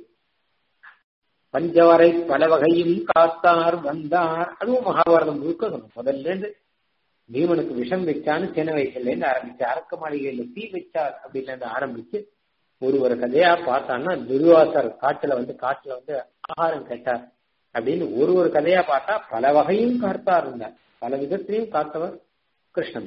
பஞ்சவரை பல வகையும் காத்தார் வந்தார் அதுவும் மகாபாரதம் முழுக்க சொல்லணும் முதல்ல இருந்து பீமனுக்கு விஷம் வச்சான்னு சின்ன வயசுல இருந்து ஆரம்பிச்சு அரக்க மாளிகையில தீ வச்சார் அப்படின்னு இருந்து ஆரம்பிச்சு ஒரு ஒரு கதையா பார்த்தான்னா துர்வாசர் காட்டுல வந்து காட்டுல வந்து ஆகாரம் கேட்டார் அப்படின்னு ஒரு ஒரு கதையா பார்த்தா பல வகையும் காத்தா இருந்தார் பல விதத்திலையும் காத்தவர் கிருஷ்ணன்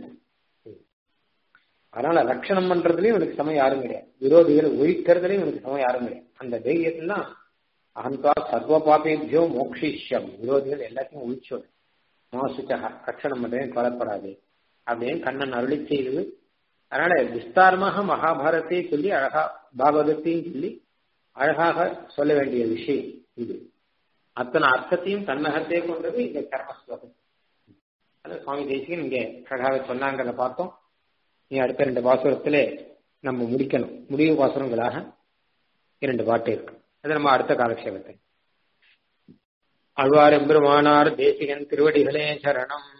அதனால ரட்சணம் பண்றதுலயும் இவனுக்கு சமயம் யாரும் கிடையாது விரோதிகளை ஒழிக்கிறதுலயும் இவனுக்கு சமயம் யாரும் கிடையாது அந்த தைரியத்திலாம் அகந்தா சர்வ பாபேபியோ மோக்ஷிஷ்யம் விரோதிகள் எல்லாத்தையும் ஒழிச்சோம் மாசுச்சக ரட்சணம் பண்றேன் கொலப்படாது அப்படின்னு கண்ணன் அருளி செய்தது அதனால விஸ்தாரமாக மகாபாரத்தை சொல்லி அழகா பாகவதத்தையும் சொல்லி அழகாக சொல்ல வேண்டிய விஷயம் இது அத்தனை அர்த்தத்தையும் தன்னகத்தே கொண்டது இந்த கர்மஸ்லோகம் அது சுவாமி தேசிகன் இங்கே அழகாக சொன்னாங்கிறத பார்த்தோம் நீ அடுத்த ரெண்டு பாசுரத்திலே நம்ம முடிக்கணும் முடிவு பாசுரங்களாக இரண்டு பாட்டு இருக்கு அது நம்ம அடுத்த காலக்ஷேபத்தை அழ்வார் எம்பெருமானார் தேசிகன் திருவடிகளே சரணம்